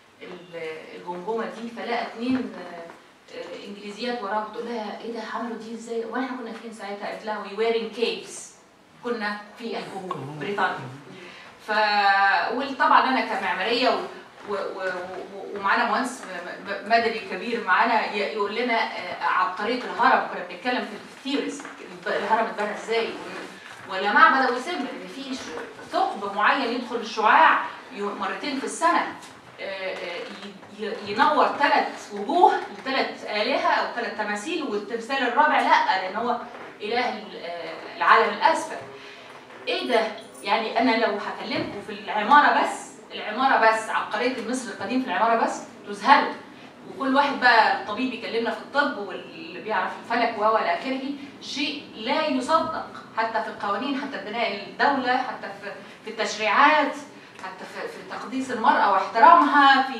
[SPEAKER 2] ال- الجمجمه دي فلقى اتنين آه، آه، انجليزيات وراه بتقول لها ايه ده عملوا دي ازاي؟ واحنا كنا فين ساعتها؟ قالت لها وي ويرينج كيفز كنا في الكهول بريطانيا ف وطبعا انا كمعماريه و... و... و... و- ومعانا مهندس م- م- مدني كبير معانا ي- يقول لنا آه، عبقريه الهرم كنا بنتكلم في الثيوريز الهرم اتبنى ازاي و- ولا معبد ابو سمبل ان في ش- ثقب معين يدخل الشعاع ي- مرتين في السنه آه، آه، ي- ي- ينور ثلاث وجوه لثلاث الهه او ثلاث تماثيل والتمثال الرابع لا لان هو اله ال- آه، العالم الاسفل ايه ده يعني انا لو هكلمكم في العماره بس العماره بس عبقريه المصري القديم في العماره بس تذهلوا وكل واحد بقى الطبيب يكلمنا في الطب واللي بيعرف الفلك وهو الى اخره شيء لا يصدق حتى في القوانين حتى في بناء الدوله حتى في في التشريعات حتى في, في تقديس المراه واحترامها في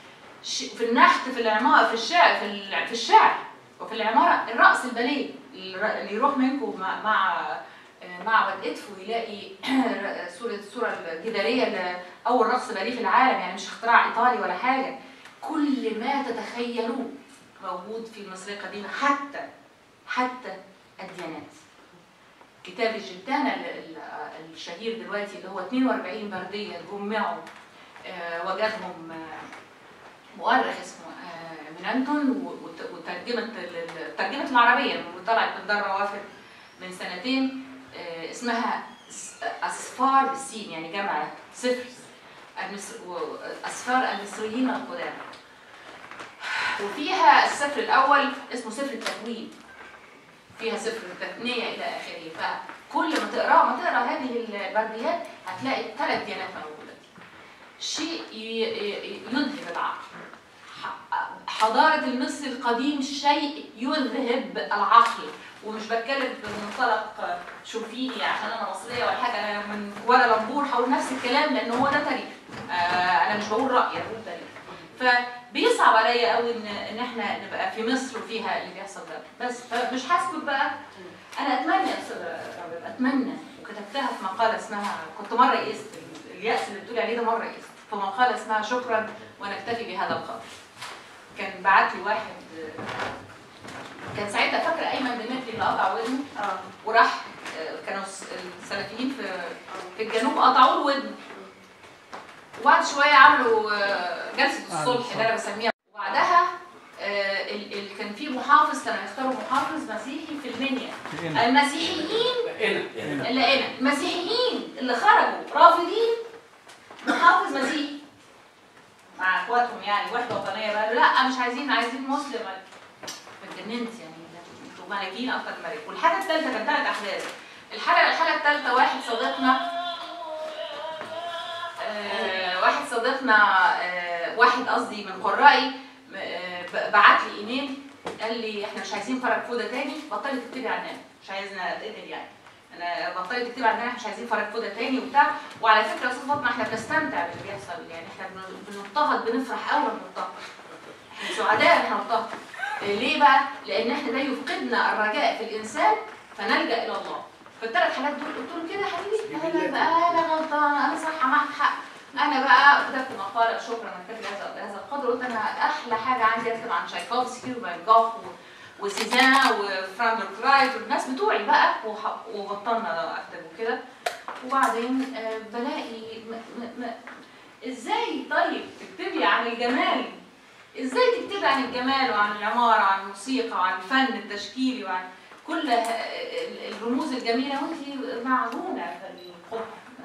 [SPEAKER 2] ش- في النحت في العماره في الشعر في الع- في الشعر وفي العماره الرقص الباليه اللي يروح منكم مع مع آه، معبد ادفو يلاقي صوره الصوره الجداريه لاول رقص باليه في العالم يعني مش اختراع ايطالي ولا حاجه كل ما تتخيلوه موجود في المصريه القديمه حتى حتى الديانات كتاب الجلتانة ال- ال- الشهير دلوقتي اللي هو 42 بردية جمعوا آه، وجدهم آه، مؤرخ اسمه آه، منانتون و- وت- وترجمة ال- ال- الترجمة العربية اللي طلعت من دار روافد من سنتين آه، اسمها س- أسفار بالسين يعني جمع صفر المصر- و- أسفار المصريين القدامى وفيها السفر الأول اسمه سفر التكوين فيها سفر التثنية إلى آخره فكل ما تقرأ ما تقرأ هذه البرديات هتلاقي ثلاث ديانات موجودة شيء ي- ي- يذهب العقل ح- حضارة المصري القديم شيء يذهب العقل ومش بتكلم بمنطلق شوفيني عشان انا مصريه ولا حاجه انا من ولا لمبور هقول نفس الكلام لان هو ده تاريخ آه انا مش بقول رايي انا بقول تاريخ فبيصعب عليا قوي ان ان احنا نبقى في مصر وفيها اللي بيحصل ده بس فمش هسكت بقى انا اتمنى يا استاذ رابع اتمنى وكتبتها في مقاله اسمها كنت مره يئست اليأس اللي بتقولي عليه ده مره يئست في مقاله اسمها شكرا ونكتفي بهذا القدر كان بعت لي واحد كان ساعتها فاكره ايمن دمتري اللي قطع ودنه
[SPEAKER 1] اه
[SPEAKER 2] وراح آه، كانوا الس- السلفيين في في الجنوب قطعوا له ودنه وبعد شويه عملوا آه، جلسه الصلح اللي انا بسميها وبعدها آه، ال- ال- كان في محافظ كانوا يختاروا محافظ مسيحي في المنيا المسيحيين اللي هنا المسيحيين اللي خرجوا رافضين محافظ مسيحي مع اخواتهم يعني وحده وطنيه بقى لا مش عايزين عايزين مسلم اتجننت يعني انتوا ملاكين اكتر من ملاك والحاجه الثالثه كانت ثلاث احداث الحاجه الحاله الثالثه واحد صديقنا آه واحد صديقنا آه واحد قصدي من قرائي آه ب- بعت لي ايميل قال لي احنا مش عايزين فرج فوده تاني بطلي تكتبي عننا مش عايزنا اتقتل يعني انا بطلي تكتبي عننا احنا مش عايزين فرج فوده تاني وبتاع وعلى فكره يا استاذ فاطمه احنا بنستمتع باللي بيحصل يعني احنا بن- بنضطهد بنفرح قوي لما بنضطهد احنا سعداء ان احنا بنضطهد ليه بقى؟ لان احنا ده يفقدنا الرجاء في الانسان فنلجا الى الله فالثلاث حالات دول قلت له كده يا حبيبي انا بقى انا غلطان انا صح معاك حق انا بقى كتبت مقاله شكرا انا كاتب هذا بهذا القدر قلت انا احلى حاجه عندي اكتب عن تشايكوفسكي وفان جوخ و- وسيزان وفراندر كرايت والناس بتوعي بقى وح- وبطلنا اكتب وكده وبعدين آه، بلاقي م م م ازاي طيب تكتبي عن الجمال ازاي تكتبي عن الجمال وعن العمارة وعن الموسيقى وعن الفن التشكيلي وعن كل ه- ال- الرموز الجميلة وانت معجونة في القبح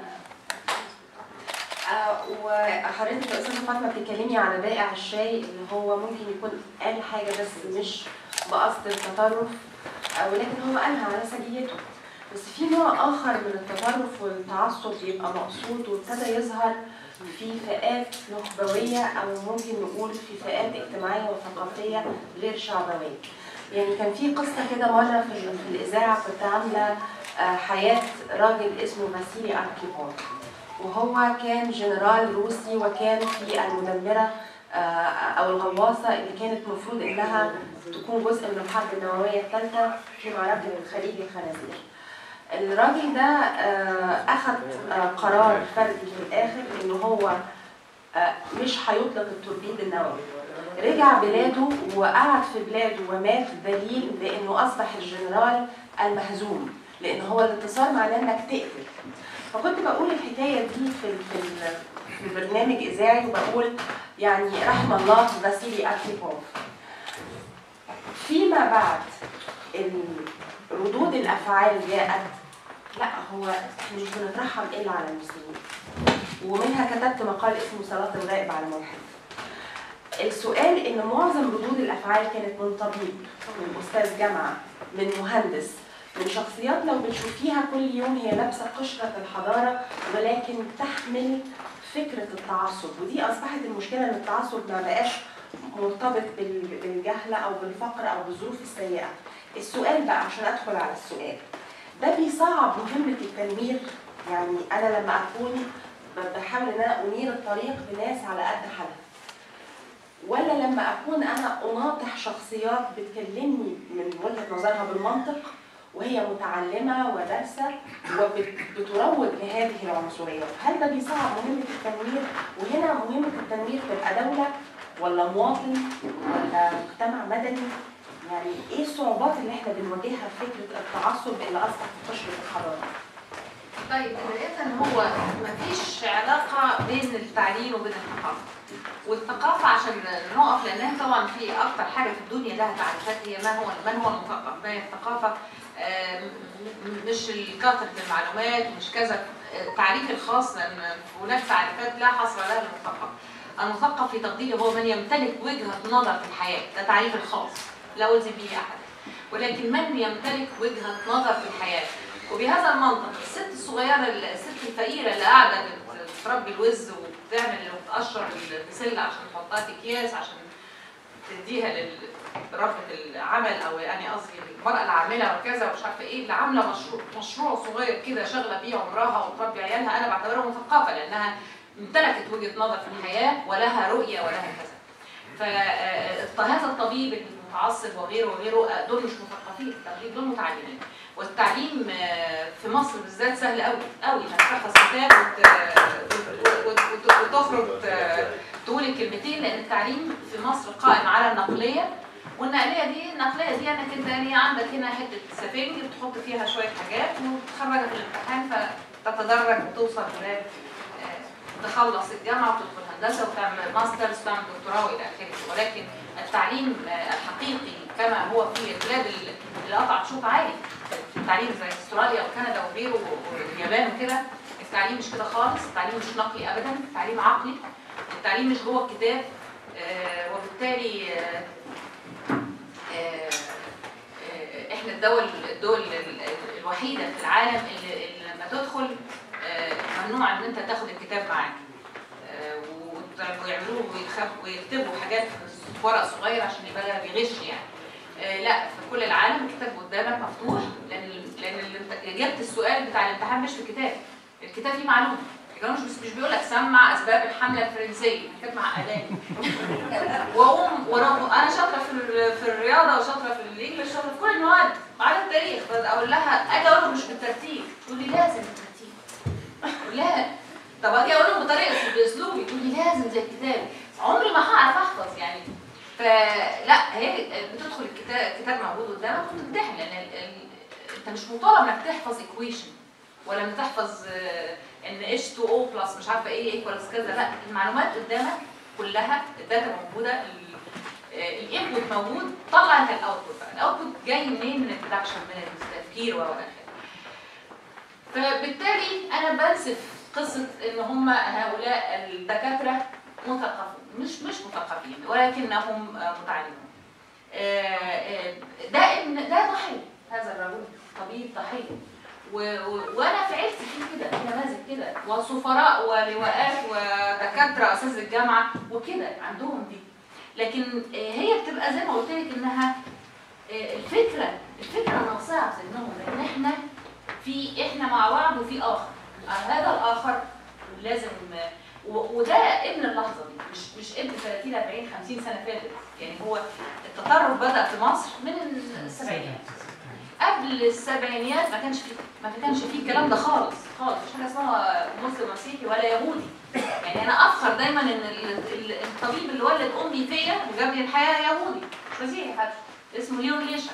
[SPEAKER 1] آه، وحضرتك يا استاذه فاطمه بتتكلمي على بائع الشاي اللي هو ممكن يكون قال حاجه بس مش بقصد التطرف آه، ولكن هو قالها على سجيته بس في نوع اخر من التطرف والتعصب بيبقى مقصود وابتدى يظهر في فئات نخبويه او ممكن نقول في فئات اجتماعيه وثقافيه غير شعبويه. يعني كان في قصه كده مره في, في الاذاعه كنت عامله آه، حياه راجل اسمه فاسيلي اركيبون. وهو كان جنرال روسي وكان في المدمرة آه، أو الغواصة اللي كانت المفروض إنها تكون جزء من الحرب النووية الثالثة في معركة الخليج الخنازير. الراجل ده آه، أخذ آه، قرار فردي في الآخر إن هو آه، مش هيطلق التوربيد النووي. رجع بلاده وقعد في بلاده ومات دليل لأنه أصبح الجنرال المهزوم لأن هو الانتصار معناه إنك تقتل. فكنت بقول الحكايه دي في في ال- في برنامج اذاعي وبقول يعني رحم الله فاسيلي اركيبوف فيما بعد ال- ردود الافعال جاءت لا هو احنا مش بنترحم الا على المسلمين ومنها كتبت مقال اسمه صلاه الغائب على ملحد السؤال ان معظم ردود الافعال كانت من طبيب من استاذ جامعه من مهندس من شخصيات لو بتشوفيها كل يوم هي لابسه قشره الحضاره ولكن تحمل فكره التعصب ودي اصبحت المشكله ان التعصب ما بقاش مرتبط بال- بالجهل او بالفقر او بالظروف السيئه. السؤال بقى عشان ادخل على السؤال ده بيصعب مهمه التنوير يعني انا لما اكون ب- بحاول ان انا انير الطريق بناس على قد حالها ولا لما اكون انا اناطح شخصيات بتكلمني من وجهه نظرها بالمنطق وهي متعلمه ودارسه وبتروج لهذه العنصريه، هل ده بيصعب مهمه التنوير؟ وهنا مهمه التنوير تبقى دوله ولا مواطن ولا مجتمع مدني؟ يعني ايه الصعوبات اللي احنا بنواجهها في فكره التعصب اللي اصبح في قشره الحضاره؟
[SPEAKER 2] طيب بداية هو مفيش علاقة بين التعليم وبين الثقافة والثقافة عشان نقف لأنها طبعا في أكتر حاجة في الدنيا لها تعريفات هي ما هو من هو المثقف ما هي الثقافة آم، م- مش كثرة المعلومات مش كذا التعريف الخاص لأن هناك تعريفات لا حصر لها للمثقف المثقف في تقديري هو من يمتلك وجهة نظر في الحياة ده تعريف الخاص لا ألزم به أحد ولكن من يمتلك وجهة نظر في الحياة وبهذا المنطق الست الصغيرة الست الفقيرة اللي قاعدة بت- بتربي الوز وبتعمل وبتقشر البسلة عشان تحطها في أكياس عشان تديها لربة العمل أو يعني قصدي المرأة العاملة وكذا ومش عارفة إيه اللي عاملة مشروع مشروع صغير كده شغلة بيه عمرها وتربي عيالها أنا بعتبرها مثقفة لأنها امتلكت وجهة نظر في الحياة ولها رؤية ولها كذا. فهذا الطبيب المتعصب وغيره وغيره آه، دول مش مثقفين الطبيب دول متعلمين والتعليم آه، في مصر بالذات سهل قوي قوي انك تحفظ كتاب وت- وت- وت- وتخرج ت- تقول الكلمتين لان التعليم في مصر قائم على النقليه والنقليه دي النقليه دي انك انت يعني عندك هنا حته سفنج بتحط فيها شويه حاجات وتخرجها في الامتحان فتتدرج وتوصل لغايه آه، تخلص الجامعه وتدخل هندسه وتعمل ماسترز وتعمل دكتوراه والى اخره ولكن التعليم آه، الحقيقي كما هو في البلاد اللي اللي قطعت شوط عالي في التعليم زي استراليا وكندا وغيره واليابان وكده التعليم مش كده خالص التعليم مش نقلي ابدا التعليم عقلي التعليم مش جوه الكتاب آه، وبالتالي آه، آه، آه، احنا الدول الدول ال- ال- الوحيده في العالم اللي, اللي لما تدخل آه، ممنوع ان انت تاخد الكتاب معاك آه، وت- ويعملوه ويخب- ويكتبوا حاجات في ورق صغير عشان يبقى بيغش يعني آه، لا في كل العالم الكتاب قدامك مفتوح لان لان الامت- اجابه السؤال بتاع الامتحان مش في الكتاب الكتاب فيه معلومه الكتاب مش مش بيقول لك سمع اسباب الحمله الفرنسيه الكتاب معقداني واقوم وانا انا شاطره في ال- في الرياضه وشاطره في الانجليش شاطره في كل المواد ما عدا التاريخ بس اقول لها اجي اقول لهم مش بالترتيب تقول لي لازم بالترتيب لا طب اجي اقول لهم بطريقه باسلوبي تقول لي لازم زي الكتاب عمري ما هعرف احفظ يعني فلا هي بتدخل الكتاب الكتاب موجود قدامك وتمتحن لان ال- ال- انت مش مطالب انك تحفظ ايكويشن ولا انك تحفظ آه، ان H2O بلس مش عارفه ايه ايكوالز كذا لا المعلومات قدامك كلها الداتا موجوده الانبوت موجود طلع انت الاوتبوت بقى الاوتبوت جاي منين من البرودكشن من التفكير والى اخره فبالتالي انا بنسف قصه ان هم هؤلاء الدكاتره مثقفون مش مش مثقفين ولكنهم آه، متعلمون آه، آه، ده ابن ده ضحيه هذا الرجل طبيب ضحيه و- و- وانا في عيلتي في كده في نماذج كده وسفراء ولواءات ودكاتره اساتذه الجامعه وكده عندهم دي لكن آه، هي بتبقى زي ما قلت لك انها آه، الفكره الفكره ناقصه في ذهنهم لان احنا في احنا مع بعض وفي اخر آه، هذا الاخر لازم آه، و- وده ابن اللحظه دي مش مش ابن 30 40 50 سنه فاتت يعني هو التطرف بدا في مصر من السبعينات قبل السبعينيات ما كانش في ما كانش فيه الكلام ده خالص خالص مش حاجه اسمها مسلم مسيحي ولا يهودي يعني انا افخر دايما ان ال- ال- الطبيب اللي ولد امي فيا وجاب لي الحياه يهودي مش مسيحي حتى اسمه ليون ليشا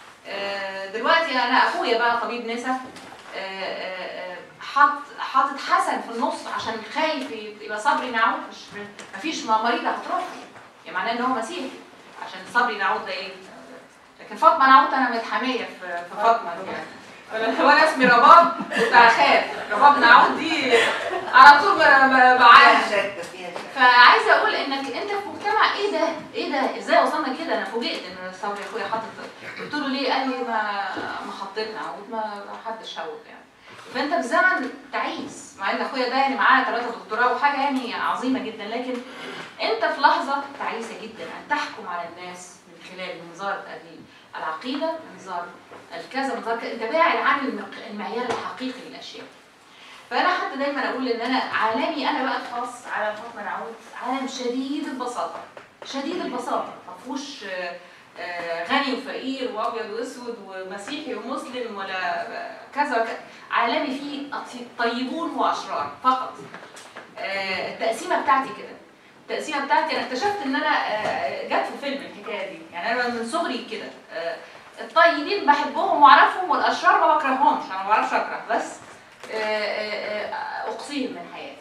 [SPEAKER 2] آه، دلوقتي انا اخويا بقى طبيب نسا آه، آه، آه، حط حاطط حسن في النص عشان خايف يبقى صبري نعود مش مفيش مريضه هتروح يعني معناه ان هو مسيحي عشان صبري نعود ده ايه لكن فاطمه نعود انا متحاميه في في فاطمه يعني وانا اسمي رباب كنت اخاف رباب نعود دي على طول ب- ب- بعاني
[SPEAKER 3] شك فيها شك
[SPEAKER 2] فعايزه اقول انك انت في مجتمع ايه ده؟ ايه ده؟ ازاي وصلنا كده؟ انا فوجئت ان صبري اخويا حاطط قلت له ليه؟ قال لي ما ما حطيتنا عود ما ما حدش هود يعني. فانت في زمن تعيس مع ان اخويا ده يعني معاه ثلاثه دكتوراه وحاجه يعني عظيمه جدا لكن انت في لحظه تعيسه جدا ان تحكم على الناس من خلال منظار ال- العقيده منظار الكذا منظار كذا انت باعد عن المق- المعيار الحقيقي للاشياء. فانا حتى دايما اقول ان انا عالمي انا بقى الخاص على فاطمه نعود عالم شديد البساطه شديد البساطه ما فيهوش آه، آه، غني وفقير وابيض واسود ومسيحي ومسلم ولا آه، كذا وكذا عالمي فيه أطي- طيبون واشرار فقط آه، التقسيمه بتاعتي كده التقسيمه بتاعتي انا اكتشفت ان انا آه، جت في فيلم الحكايه دي يعني انا من صغري كده آه، الطيبين بحبهم واعرفهم والاشرار ما بكرههمش انا ما بعرفش اكره بس آه، آه، آه، اقصيهم من حياتي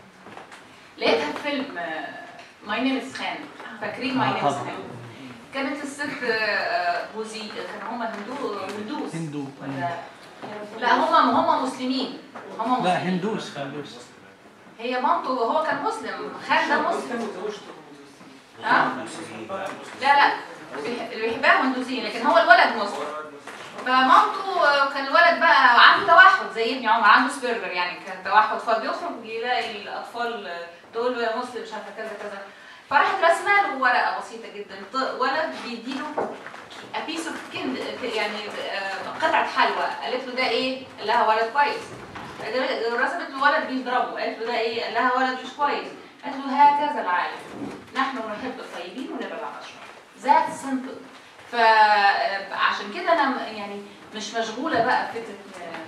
[SPEAKER 2] لقيتها في فيلم ماي نيم از خان فاكرين ماي نيم از خان كانت الست آه، بوزي كانوا هم هندو هندوس
[SPEAKER 4] هندو
[SPEAKER 2] ولا لا هم هم مسلمين هم
[SPEAKER 4] لا
[SPEAKER 2] مسلمين.
[SPEAKER 4] هندوس هندوس
[SPEAKER 2] هي مامته هو كان مسلم خان ده مسلم ها لا لا بيح- اللي بيحبها هندوسيين لكن هو الولد مسلم فمامته آه، كان الولد بقى عنده توحد زي ابني عمر عنده سبيرجر يعني كان توحد فبيخرج يلاقي الاطفال آه، تقول له يا مسلم مش عارفه كذا كذا فراحت رسمه له ورقه بسيطه جدا ط- ولد بيديله a piece of kind يعني آه، قطعه حلوى قالت له ده ايه؟ قال لها ولد كويس رسمت له ولد بيضربه قالت له ده ايه؟ قال لها ولد مش كويس قالت له هكذا العالم نحن نحب الطيبين ونبعد عن الاشرار ذات سمبل فعشان كده انا م- يعني مش مشغوله بقى بفكره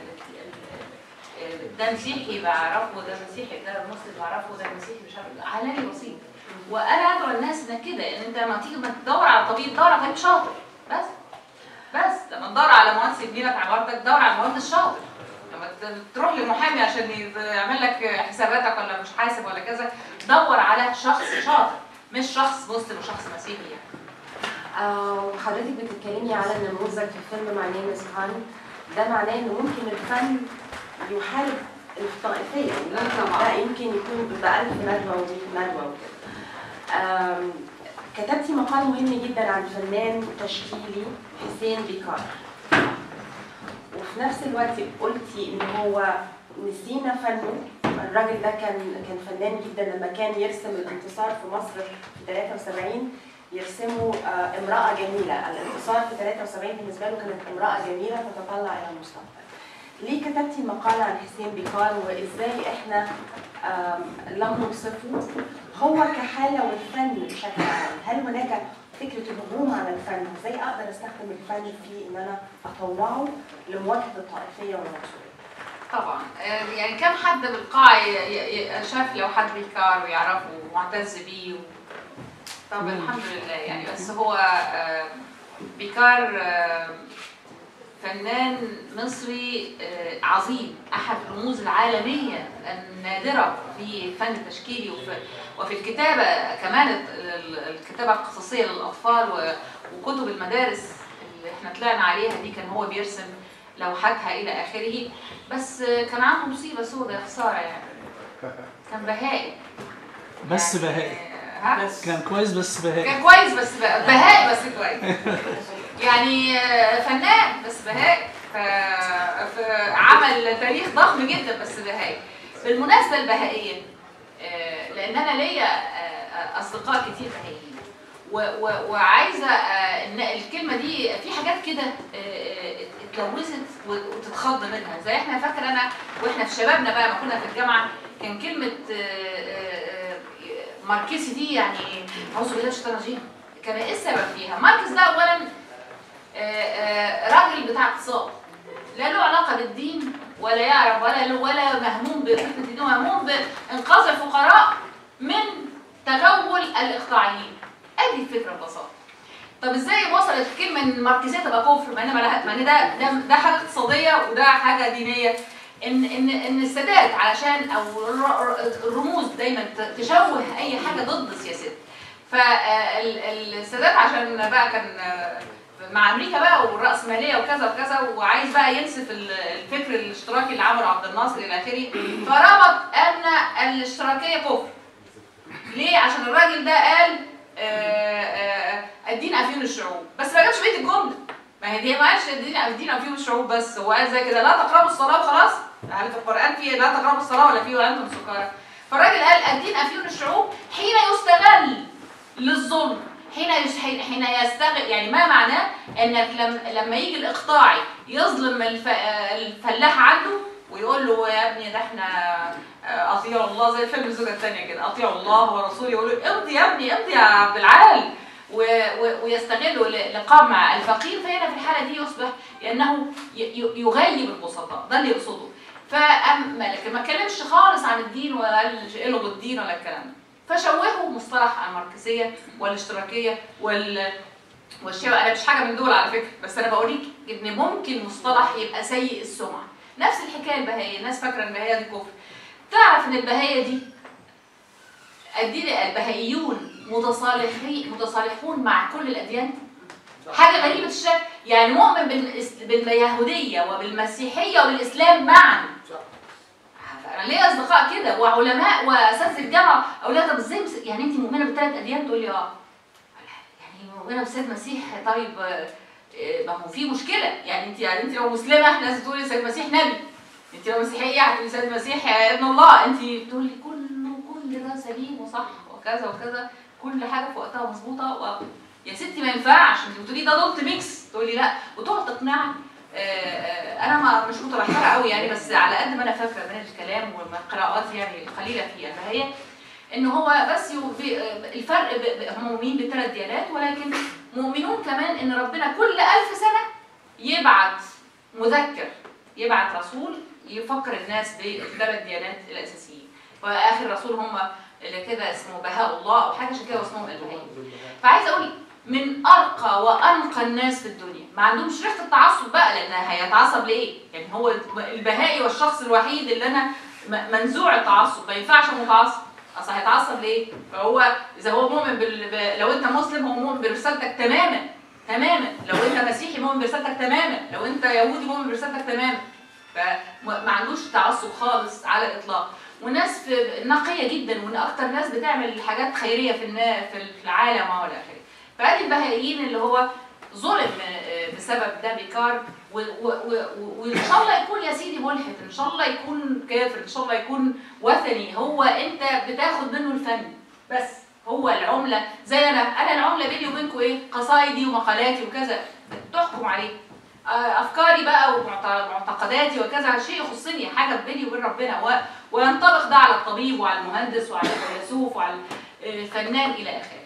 [SPEAKER 2] آه، ال- ده مسيحي بعرفه ده مسيحي ده مسلم بعرفه ده مسيحي مش عارف عالمي بسيط وانا ادعو الناس انك كده ان انت لما تيجي ما تدور على طبيب دور على طبيب شاطر بس بس لما تدور على مهندس يبني لك عمارتك دور على مهندس شاطر لما ت- تروح لمحامي عشان يعمل لك حساباتك ولا مش حاسب ولا كذا دور على شخص شاطر مش شخص مسلم وشخص مسيحي يعني
[SPEAKER 5] آه، وحضرتك بتتكلمي على النموذج في فيلم ماي نيم از خان ده معناه انه ممكن الفن يحارب الطائفيه ممكن
[SPEAKER 2] طبعاً.
[SPEAKER 5] ده يمكن يكون بألف ندوه ودي ندوه وكده آم، كتبتي مقال مهم جدا عن فنان تشكيلي حسين بيكار وفي نفس الوقت قلتي ان هو نسينا فنه الراجل ده كان كان فنان جدا لما كان يرسم الانتصار في مصر في 73 يرسموا آه، امرأة جميلة الانتصار في 73 بالنسبة له كانت امرأة جميلة تتطلع إلى المستقبل ليه كتبتي المقال عن حسين بيكار وإزاي إحنا آم، لم نوصفه هو كحالة والفن بشكل عام هل هناك فكرة الهجوم على الفن ازاي اقدر استخدم الفن في ان انا اطوعه لمواجهة الطائفية والعنصرية
[SPEAKER 2] طبعا آه، يعني كم حد بالقاع ي- ي- ي- شاف لو حد بيكار ويعرفه ومعتز بيه و... طب الحمد لله يعني بس هو آه، بيكار آه، فنان مصري آه، عظيم احد الرموز العالميه النادره في الفن التشكيلي وفي, وفي الكتابه كمان ال- ال- الكتابه القصصيه للاطفال و- وكتب المدارس اللي احنا طلعنا عليها دي كان هو بيرسم لوحاتها الى اخره بس آه، كان عنده مصيبه سودة يا خساره يعني كان بهائي
[SPEAKER 3] بس
[SPEAKER 2] يعني،
[SPEAKER 3] بهائي
[SPEAKER 2] آه، ها
[SPEAKER 3] كان كويس بس بهائي
[SPEAKER 2] كان كويس بس ب- بهائي بس كويس يعني آه، فنان بس بهائي ف- فعمل تاريخ ضخم جدا بس بهائي بالمناسبة البهائية آه، لأن أنا ليا آه، أصدقاء كتير بهائيين و- و- وعايزة آه، إن الكلمة دي في حاجات كده آه، آه، اتلوثت وتتخض منها زي احنا فاكرة أنا واحنا في شبابنا بقى ما كنا في الجامعة كان كلمة آه، آه، آه، ماركسي دي يعني أعوذ بالله من الشيطان الرجيم كان ايه السبب فيها؟ ماركس ده اولا آه، آه، راجل بتاع اقتصاد لا له علاقه بالدين ولا يعرف ولا له ولا مهموم بفكره الدين مهموم بانقاذ الفقراء من تغول الاقطاعيين ادي الفكره ببساطه طب ازاي وصلت الكلمه ان الماركسيه تبقى كفر مع ان ملها- مع ان ده ده ده حاجه اقتصاديه وده حاجه دينيه ان ان ان السادات علشان او الر- الرموز دايما ت- تشوه اي حاجه ضد سياستها فالسادات عشان بقى كان آه، مع امريكا بقى والراسماليه وكذا وكذا وعايز بقى ينسف ال- الفكر الاشتراكي اللي عمله عبد الناصر الى اخره فربط ان الاشتراكيه كفر ليه عشان الراجل ده قال آه، آه، الدين افيون الشعوب بس ما جابش بيت الجمله ما هي دي ما قالش الدين الدين افيون الشعوب بس هو قال زي كده لا تقربوا الصلاه وخلاص هل في القران فيه لا تقربوا الصلاه ولا فيه وانتم سكارى فالراجل قال الدين افيون الشعوب حين يستغل للظلم حين يس- حين حين يستغل يعني ما معناه انك لم لما يجي الاقطاعي يظلم الف... الفلاح عنده ويقول له يا ابني ده احنا آه، اطيعوا الله زي فيلم الزوجه الثانيه كده اطيعوا الله ورسوله يقول له امضي يا ابني امضي يا عبد العال و... و... ويستغله ل- لقمع الفقير فهنا في الحاله دي يصبح لانه ي... ي- يغيب البسطاء ده اللي يقصده فاما لكن ما اتكلمش خالص عن الدين ولا قال اقلب الدين ولا الكلام ده فشوهوا مصطلح الماركسيه والاشتراكيه وال والشيوعية انا مش حاجه من دول على فكره بس انا بوريك ان ممكن مصطلح يبقى سيء السمعه نفس الحكايه البهائيه الناس فاكره ان البهائيه دي كفر تعرف ان البهائيه دي الدين البهائيون متصالحين متصالحون مع كل الاديان حاجه غريبه الشكل يعني مؤمن بالإس- باليهوديه وبالمسيحيه وبالاسلام معا انا ليا اصدقاء كده وعلماء واساتذه الجامعه اقول لها طب ازاي مس- يعني انت مؤمنه بالثلاث اديان تقول لي اه يعني مؤمنه بالسيد مسيح طيب آه، آه، ما هو في مشكله يعني انت يعني انت لو مسلمه لازم تقولي السيد مسيح نبي انت لو مسيحيه هتقولي السيد مسيح يا ابن الله انت بتقولي كله كل ده سليم وصح وكذا وكذا كل حاجه في وقتها مظبوطه و... يا ستي ما ينفعش انت بتقولي ده دوت ميكس تقولي لا وتقعد تقنعني آه، آه، انا ما مش متبحره قوي يعني بس على قد ما انا فاكره من الكلام ومن القراءات يعني القليله فيها فهي ان هو بس يو- بي- آه، الفرق ب- ب- هم مؤمنين بالثلاث ديانات ولكن مؤمنون كمان ان ربنا كل ألف سنه يبعت مذكر يبعت رسول يفكر الناس بالثلاث ديانات الاساسيين واخر رسول هم اللي كده اسمه بهاء الله او حاجه عشان كده اسمهم البهائيين فعايزه اقول من ارقى وانقى الناس في الدنيا ما عندهمش ريحه التعصب بقى لان هيتعصب ليه يعني هو البهائي والشخص الوحيد اللي انا م- منزوع التعصب ما ينفعش أبقى متعصب اصل هيتعصب ليه فهو اذا هو مؤمن بال... ب... لو انت مسلم هو مؤمن برسالتك تماما تماما لو انت مسيحي مؤمن برسالتك تماما لو انت يهودي مؤمن برسالتك تماما فما عندوش تعصب خالص على الاطلاق وناس في نقيه جدا وان اكتر ناس بتعمل حاجات خيريه في النا... في العالم والى اخره فادي البهائيين اللي هو ظلم آه، بسبب ده بيكار و- و- و- وان شاء الله يكون يا سيدي ملحد ان شاء الله يكون كافر ان شاء الله يكون وثني هو انت بتاخد منه الفن بس هو العمله زي انا انا العمله بيني وبينكم ايه قصايدي ومقالاتي وكذا تحكم عليه آه، افكاري بقى ومعتقداتي وكذا شيء يخصني حاجه بيني وبين ربنا و- وينطبق ده على الطبيب وعلى المهندس وعلى الفيلسوف وعلى الفنان الى اخره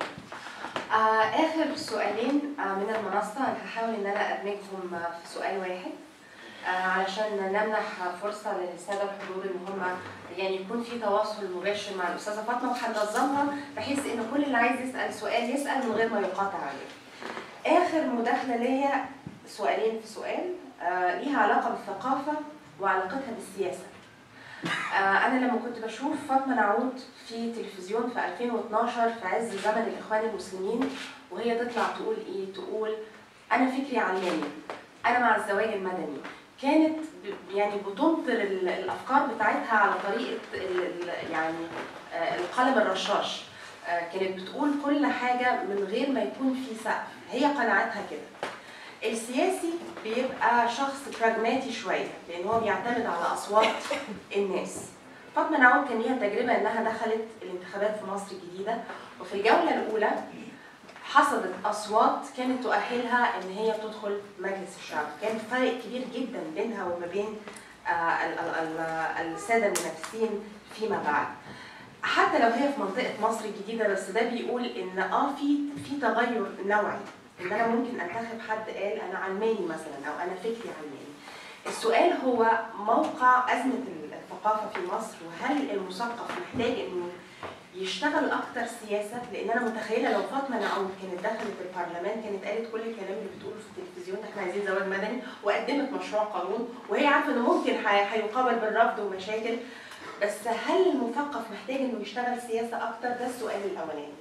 [SPEAKER 5] آه اخر سؤالين آه من المنصه انا هحاول ان انا ادمجهم آه، في سؤال واحد آه علشان نمنح فرصه للساده الحضور ان هم يعني يكون في تواصل مباشر مع الاستاذه فاطمه وهننظمها بحيث ان كل اللي عايز يسال سؤال يسال من غير ما يقاطع عليه. اخر مداخله ليا سؤالين في سؤال آه، ليها علاقة بالثقافة وعلاقتها بالسياسة آه، أنا لما كنت بشوف فاطمة نعود في تلفزيون في 2012 في عز زمن الإخوان المسلمين وهي تطلع تقول إيه؟ تقول أنا فكري علماني أنا مع الزواج المدني كانت ب- يعني بتمطر ال- الأفكار بتاعتها على طريقة ال- ال- يعني آه، القلم الرشاش آه، كانت بتقول كل حاجة من غير ما يكون في سقف هي قناعتها كده السياسي بيبقى شخص براجماتي شوية لأن هو بيعتمد على أصوات الناس فاطمة نعود كان ليها تجربة إنها دخلت الانتخابات في مصر الجديدة وفي الجولة الأولى حصدت أصوات كانت تؤهلها إن هي تدخل مجلس الشعب كان فرق كبير جدا بينها وما بين آه، ال- ال- ال- السادة المنافسين فيما بعد حتى لو هي في منطقة مصر الجديدة بس ده بيقول إن آه في في تغير نوعي إن أنا ممكن أنتخب حد قال أنا علماني مثلا أو أنا فكري علماني. السؤال هو موقع أزمة الثقافة في مصر وهل المثقف محتاج إنه يشتغل أكتر سياسة لأن أنا متخيلة لو فاطمة نعود كانت دخلت البرلمان كانت قالت كل الكلام اللي بتقوله في التلفزيون إحنا عايزين زواج مدني وقدمت مشروع قانون وهي عارفة إنه ممكن هي- هيقابل بالرفض ومشاكل بس هل المثقف محتاج انه يشتغل سياسه اكتر ده السؤال الاولاني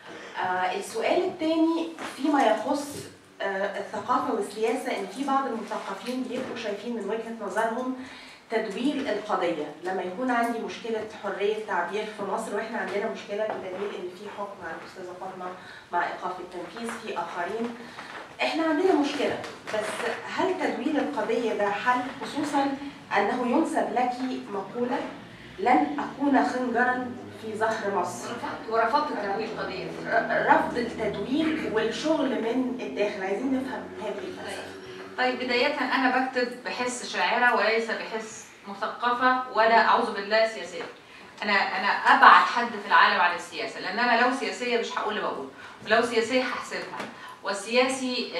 [SPEAKER 5] آه السؤال الثاني فيما يخص آه الثقافه والسياسه ان في بعض المثقفين بيبقوا شايفين من وجهه نظرهم تدوير القضيه لما يكون عندي مشكله حريه تعبير في مصر واحنا عندنا مشكله بدليل ان في حكم على الاستاذه فاطمه مع ايقاف التنفيذ في اخرين احنا عندنا مشكله بس هل تدوير القضيه ده حل خصوصا انه ينسب لك مقوله لن أكون خنجرا في ظهر مصر
[SPEAKER 2] ورفضت تمويل القضيه
[SPEAKER 5] ر- رفض التدوير والشغل من الداخل عايزين نفهم هذه الفلسفة
[SPEAKER 2] طيب بداية أنا بكتب بحس شاعرة وليس بحس مثقفة ولا أعوذ بالله سياسية. أنا أنا أبعد حد في العالم عن السياسة لأن أنا لو سياسية مش هقول اللي بقوله ولو سياسية هحسبها والسياسي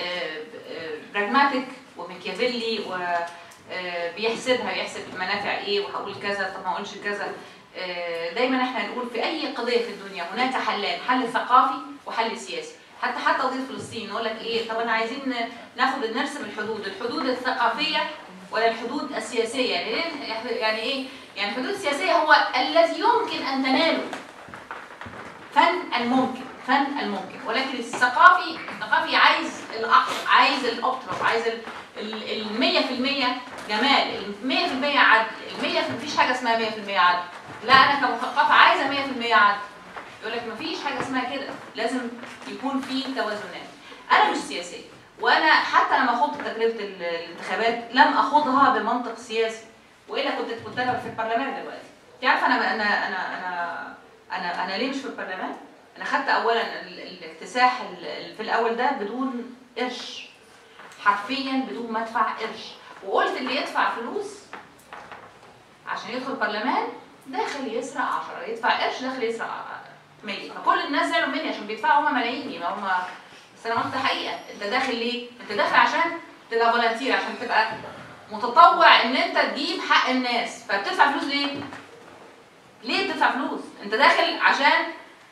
[SPEAKER 2] براجماتيك وميكيافيلي وبيحسبها بيحسب المنافع إيه وهقول كذا طب ما أقولش كذا آه، دايما احنا نقول في اي قضيه في الدنيا هناك حلان حل ثقافي وحل سياسي حتى حتى قضيه فلسطين يقول لك ايه طب انا عايزين ناخد نرسم الحدود الحدود الثقافيه ولا الحدود السياسيه يعني ايه يعني ايه يعني الحدود السياسيه هو الذي يمكن ان تناله فن الممكن فن الممكن ولكن الثقافي الثقافي عايز الاقصى عايز الاوبترا عايز ال ال 100% جمال ال 100% عدل ال 100 مفيش حاجه اسمها 100% عدل لا انا كمثقفه عايزه 100% عدل يقول لك مفيش حاجه اسمها كده لازم يكون في توازنات انا مش سياسيه وانا حتى لما خضت تجربه ال- الانتخابات لم اخوضها بمنطق سياسي والا كنت كنت انا في البرلمان دلوقتي انت عارفه انا انا انا انا انا انا ليه مش في البرلمان انا خدت اولا ال- الاكتساح ال- ال- في الاول ده بدون قرش حرفيا بدون ما ادفع قرش وقلت اللي يدفع فلوس عشان يدخل البرلمان داخل يسرق 10 يدفع قرش داخل يسرق 100 فكل الناس زعلوا مني عشان بيدفعوا هم ملايين يبقى هم بس انا قلت حقيقه انت داخل ليه؟ انت داخل عشان تبقى فولنتير عشان تبقى متطوع ان انت تجيب حق الناس فبتدفع فلوس ليه؟ ليه بتدفع فلوس؟ انت داخل عشان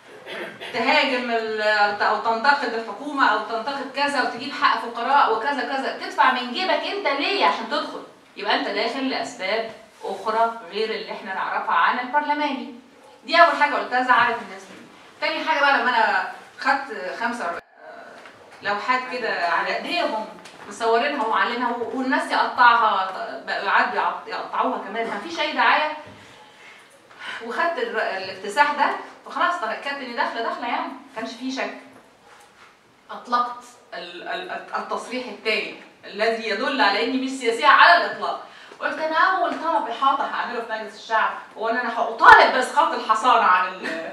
[SPEAKER 2] تهاجم ال- او تنتقد الحكومه او تنتقد كذا وتجيب حق فقراء وكذا كذا تدفع من جيبك انت ليه عشان تدخل يبقى انت داخل لاسباب اخرى غير اللي احنا نعرفها عن البرلماني دي اول حاجه قلتها زعلت الناس مني تاني حاجه بقى لما انا خدت 45 لوحات كده على ايديهم مصورينها ومعلنها والناس يقطعها بقوا يعدوا يقط- يقطعوها كمان ما فيش اي دعايه وخدت الر- الاكتساح ده فخلاص تاكدت اني داخله داخله يعني ما كانش فيه شك اطلقت ال- ال- التصريح الثاني الذي يدل على اني مش سياسيه على الاطلاق قلت انا اول طلب احاطه هعمله في مجلس الشعب هو ان انا هطالب باسقاط الحصانه عن ال-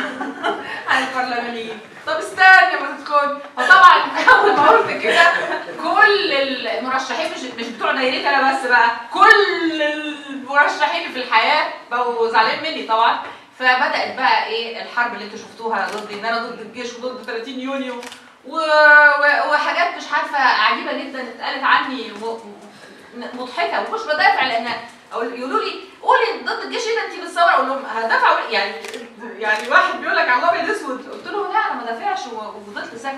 [SPEAKER 2] عن البرلمانيين طب استنى ما تدخل فطبعا اول ما قلت كده كل المرشحين مش مش بتوع دايرتي انا بس بقى كل المرشحين في الحياه بقوا زعلانين مني طبعا فبدات بقى ايه الحرب اللي انتوا شفتوها ضدي ان انا ضد الجيش وضد 30 يونيو و... و... وحاجات مش عارفه عجيبه جدا اتقالت عني م... م- مضحكه ومش بدافع لان أو يقولوا لي قولي ضد الجيش ايه ده انت بتصور اقول لهم هدافع أقول- يعني يعني واحد بيقول لك على الابيض اسود قلت له لا انا ما دافعش و- وفضلت ساكته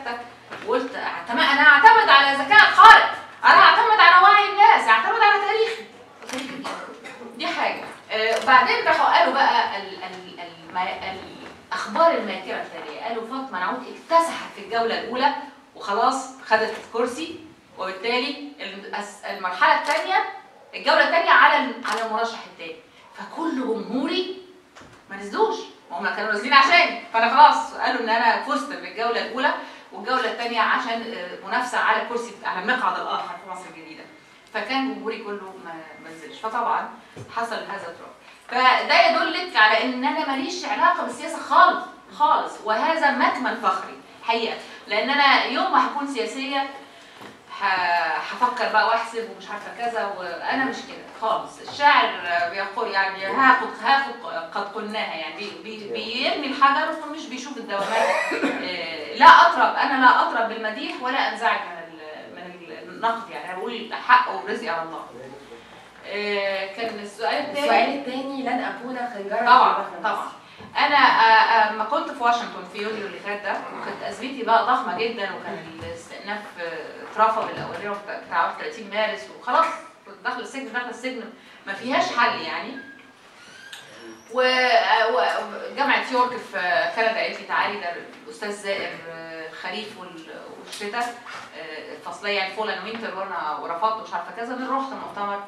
[SPEAKER 2] وقلت اعتمد انا اعتمد على ذكاء خارق انا اعتمد على وعي الناس اعتمد على تاريخي دي حاجه آه بعدين راحوا قالوا بقى ال ال ال الاخبار الماكره التاليه قالوا فاطمه نعود اكتسحت في الجوله الاولى وخلاص خدت الكرسي وبالتالي الأس- المرحله الثانيه الجوله الثانيه على ال- على المرشح الثاني فكل جمهوري ما نزلوش هم كانوا نازلين عشان فانا خلاص قالوا ان انا فزت بالجوله الاولى والجوله الثانيه عشان آه، منافسه على كرسي على المقعد الاخر في مصر الجديده فكان جمهوري كله ما ما نزلش فطبعا حصل هذا الدروب فده يدلك على ان انا ماليش علاقه بالسياسه خالص خالص وهذا مكمن فخري حقيقه لان انا يوم ما هكون سياسيه ه- هفكر بقى واحسب ومش عارفه كذا وانا مش كده خالص الشاعر بيقول يعني هاخد هاخد قد قلناها يعني بي بي بيرمي الحجر ومش بيشوف الدوامات آه، لا اطرب انا لا اطرب بالمديح ولا انزعج من ال- من النقد يعني انا بقول حق ورزقي على الله آه، كان السؤال الثاني
[SPEAKER 5] السؤال الثاني لن اكون خنجرا
[SPEAKER 2] طبعا
[SPEAKER 5] في بحر
[SPEAKER 2] طبعا
[SPEAKER 5] مصر.
[SPEAKER 2] انا آه، آه، ما كنت في واشنطن في يوليو اللي فات ده وكانت ازمتي بقى ضخمه جدا وكان الاستئناف آه، اترفض الاولاني بتاع 30 مارس وخلاص كنت داخله السجن داخله السجن ما فيهاش حل يعني و- آه، وجامعه يورك في كندا قالت لي تعالي ده الاستاذ زائر آه، خريف وال- والشتاء آه، الفصليه يعني فول اند وينتر وانا ورفضت مش عارفه كذا من رحت مؤتمر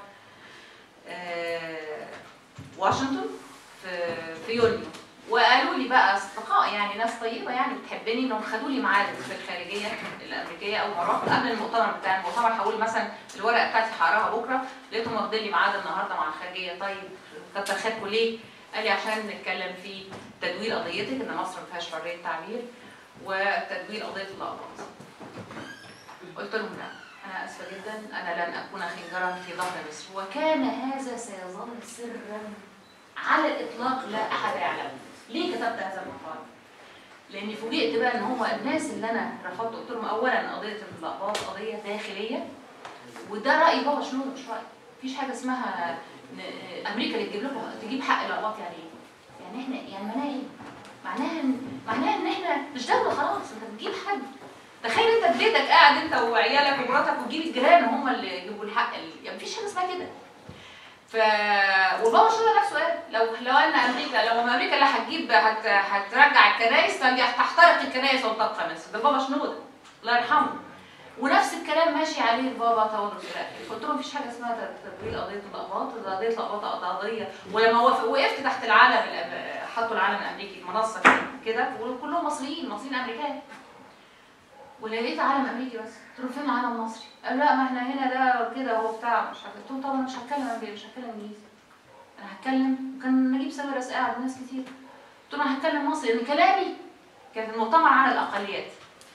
[SPEAKER 2] آه، واشنطن في في يونيو وقالوا لي بقى اصدقاء يعني ناس طيبه يعني بتحبني انهم خدوا لي ميعاد في الخارجيه الامريكيه اول ما رحت قبل المؤتمر بتاع المؤتمر هقول مثلا الورقه بتاعتي هقراها بكره لقيتهم واخدين لي ميعاد النهارده مع الخارجيه طيب كتر خيركم ليه؟ قال لي عشان نتكلم في تدوير قضيتك ان مصر ما فيهاش حريه تعبير وتدوير قضيه الاقباط. قلت لهم لا انا اسفه جدا انا لن اكون خنجرا في ظهر مصر وكان هذا سيظل سرا على الاطلاق لا احد يعلمه ليه كتبت هذا المقال لاني فوجئت بقى ان هو الناس اللي انا رفضت قلت لهم اولا قضيه الاقباط قضيه داخليه وده راي بابا شنو مش راي مفيش حاجه اسمها ن- امريكا اللي تجيب لكم تجيب حق الاقباط يعني ايه يعني احنا يعني معناها ايه معناها إن- معناها ان احنا مش دوله خلاص انت بتجيب حد تخيل انت في بيتك قاعد انت وعيالك ومراتك وتجيب الجيران هم اللي يجيبوا الحق ال- يعني مفيش حاجه اسمها كده ف وبابا شنو نفسه قال لو لو ان امريكا لو ما امريكا اللي هتجيب هت... هترجع الكنائس هتحترق الكنائس وتبقى مصر ده بابا شنو ده الله يرحمه ونفس الكلام ماشي عليه البابا تودرس الاخر قلت له مفيش حاجه اسمها تدوير قضيه الاقباط ده قضيه الاقباط ده قضيه ولما وف- وقفت تحت العلم الأم- حطوا العلم الامريكي منصه كده وكلهم مصريين مصريين امريكان ولقيت علم امريكي بس قلت له فين العلم المصري؟ قال لا ما احنا هنا ده كده هو بتاع مش عارف قلت له طب انا مش هتكلم امريكي مش هتكلم انجليزي انا هتكلم وكان نجيب ساويرس قاعد وناس كتير قلت له انا هتكلم مصري لان كلامي كان المؤتمر عن الاقليات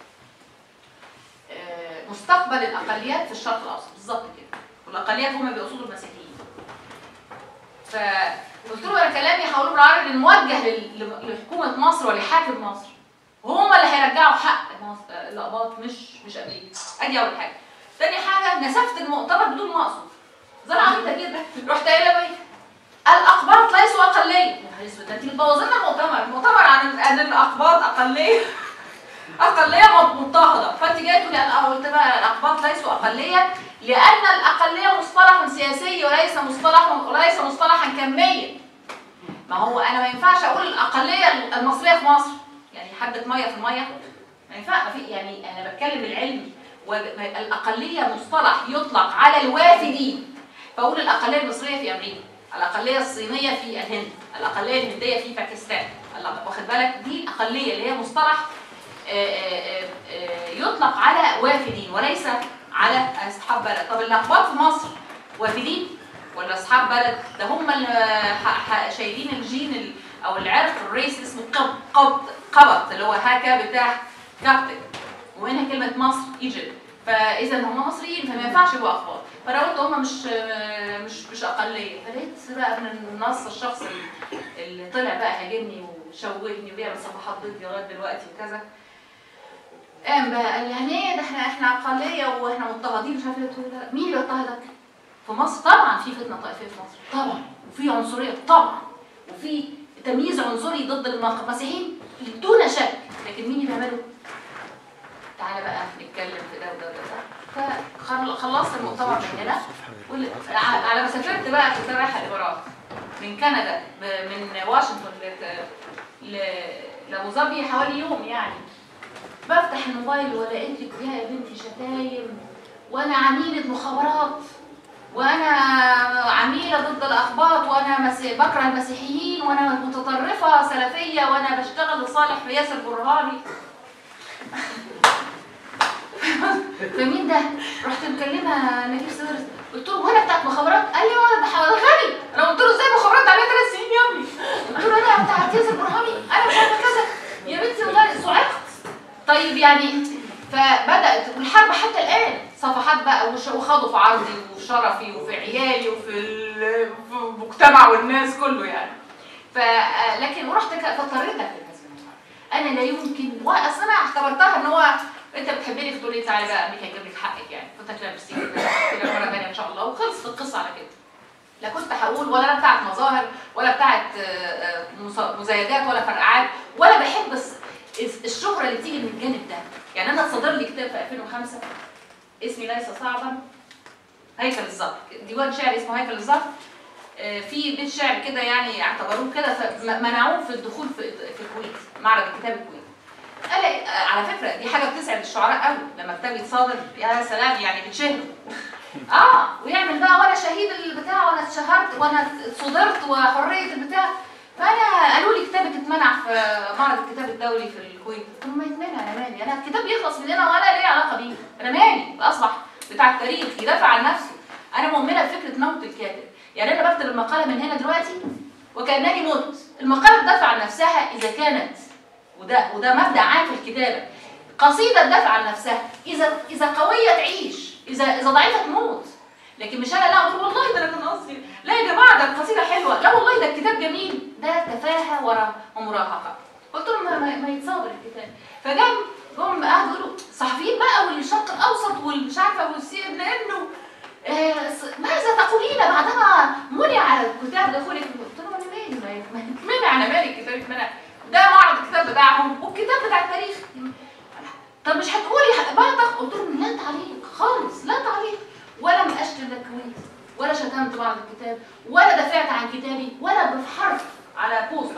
[SPEAKER 2] آه، مستقبل الاقليات في الشرق الاوسط بالظبط كده والاقليات هم بيقصدوا المسيحيين فقلت له انا كلامي هقوله بالعربي الموجه لل- لحكومه مصر ولحاكم مصر وهم اللي هيرجعوا حق مصر آه، الاقباط مش مش امريكا ادي اول حاجه تاني حاجه نسفت المؤتمر بدون ما اقصد زي عبيطه كده رحت قايله له ايه الاقباط ليسوا اقليه يا نهار اسود ده انت بتبوظي لنا المؤتمر المؤتمر عن عن الاقباط اقليه اقليه مضطهده فانت جايه تقولي انا قلت بقى الاقباط ليسوا اقليه لان الاقليه مصطلح سياسي وليس مصطلح وليس مصطلحا كميا ما هو انا ما ينفعش اقول الاقليه المصريه في مصر يعني حبه ميه في الميه ما ينفع ما في يعني انا بتكلم بالعلمي والاقليه مصطلح يطلق على الوافدين فاقول الاقليه المصريه في امريكا الاقليه الصينيه في الهند الاقليه الهنديه في باكستان الله- واخد بالك دي الاقليه اللي هي مصطلح آه، آه، آه، يطلق على وافدين وليس على اصحاب بلد طب الاقباط في مصر وافدين ولا اصحاب بلد ده هم اللي ح- ح- شايلين الجين ال- او العرق الرئيسي اسمه قبط قبط قبط اللي هو هاكا بتاع كابتن وهنا كلمه مصر ايجيبت فاذا هم مصريين فما ينفعش يبقوا اقباط فانا قلت هم مش مش مش اقليه فلقيت بقى من النص الشخص اللي- اللي طلع بقى هاجمني وشوهني وبيعمل صفحات ضدي لغايه دلوقتي وكذا قام بقى قال لي يعني ايه ده احنا احنا اقليه واحنا مضطهدين مش عارفه ايه قلت له لا مين اللي بيضطهدك؟ في مصر طبعا في فتنه طائفيه في مصر طبعا وفي عنصريه طبعا وفي تمييز عنصري ضد المسيحيين دون شك لكن مين اللي بيعمله؟ تعالى بقى نتكلم في ده وده وده فخلصت المؤتمر من هنا وال- ع- على ما سافرت بقى كنت رايحه الامارات من كندا ب- من واشنطن ل- ل- لابو ظبي حوالي يوم يعني بفتح الموبايل ولقيت لك فيها يا بنتي شتايم وانا عميله مخابرات وانا عميله ضد الاخباط وانا مسي... بكره المسيحيين وانا متطرفه سلفيه وانا بشتغل لصالح ياسر برهاني فمين ده؟ رحت مكلمه نجيب سيدرس قلت له وانا بتاعت مخابرات؟ قال لي وانا ده حوالي غني انا قلت له ازاي مخابرات عليها ثلاث سنين يا ابني؟ قلت له انا بتاعت ياسر برهاني انا مش عارفه كذا يا بنتي والله صعقت طيب يعني فبدات والحرب حتى الان صفحات بقى وش- وخاضوا في عرضي وفي شرفي وفي عيالي وفي ال- في المجتمع والناس كله يعني ف لكن ورحت ك- فاضطريت اكتب هذا الموضوع. انا لا يمكن واصل انا اعتبرتها ان هو انت بتحبني فتقول لي تعالى بقى امريكا هجيب لك حقك يعني قلت لك لا ميرسي كده مره ثانيه ان شاء الله وخلصت القصه على كده لا كنت هقول ولا انا بتاعت مظاهر ولا بتاعت آه، آه، مص- مزايدات ولا فرقعات ولا بحب بس الس- الشهره اللي بتيجي من الجانب ده يعني انا اتصدر لي كتاب في 2005 اسمي ليس صعبا هيكل الظبط ديوان شعر اسمه هيكل الظبط آه، في بيت شعر كده يعني اعتبروه كده فمنعوه في الدخول في في الكويت معرض الكتاب الكويتي قال آه، على فكره دي حاجه بتسعد الشعراء قوي لما كتاب يتصادر يا سلام يعني بتشهر اه ويعمل بقى وانا شهيد البتاع وانا اتشهرت وانا اتصدرت وحريه البتاع فانا قالوا لي كتابك اتمنع في معرض الكتاب الدولي في الكويت قلت لهم ما يتمنع انا مالي انا الكتاب يخلص من هنا وانا ليه علاقه بيه انا مالي اصبح بتاع التاريخ يدافع عن نفسه انا مؤمنه بفكره موت الكاتب يعني انا بكتب المقاله من هنا دلوقتي وكانني مت المقاله تدافع عن نفسها اذا كانت وده وده مبدا عام في الكتابه قصيده تدافع عن نفسها اذا اذا قويه تعيش اذا اذا ضعيفه تموت لكن مش انا لا اقول والله ده انا كان قصدي لا يا جماعه ده القصيده حلوه لا والله ده الكتاب جميل ده تفاهه ورا ومراهقه قلت لهم ما, ما, ما يتصور الكتاب فجم جم قعدوا يقولوا صحفيين بقى والشرق الاوسط والمش عارفه والسي ان ان آه، س- ماذا تقولين بعدما منع الكتاب دخولك قلت لهم انا مالي ما ما يتمنع انا مالي الكتاب يتمنع ده معرض الكتاب بتاعهم والكتاب بتاع التاريخ طب مش هتقولي بعضك قلت لهم لا تعليق خالص لا تعليق ولا مقشت الكويت ولا شتمت بعض الكتاب ولا دافعت عن كتابي ولا بحرف على بوست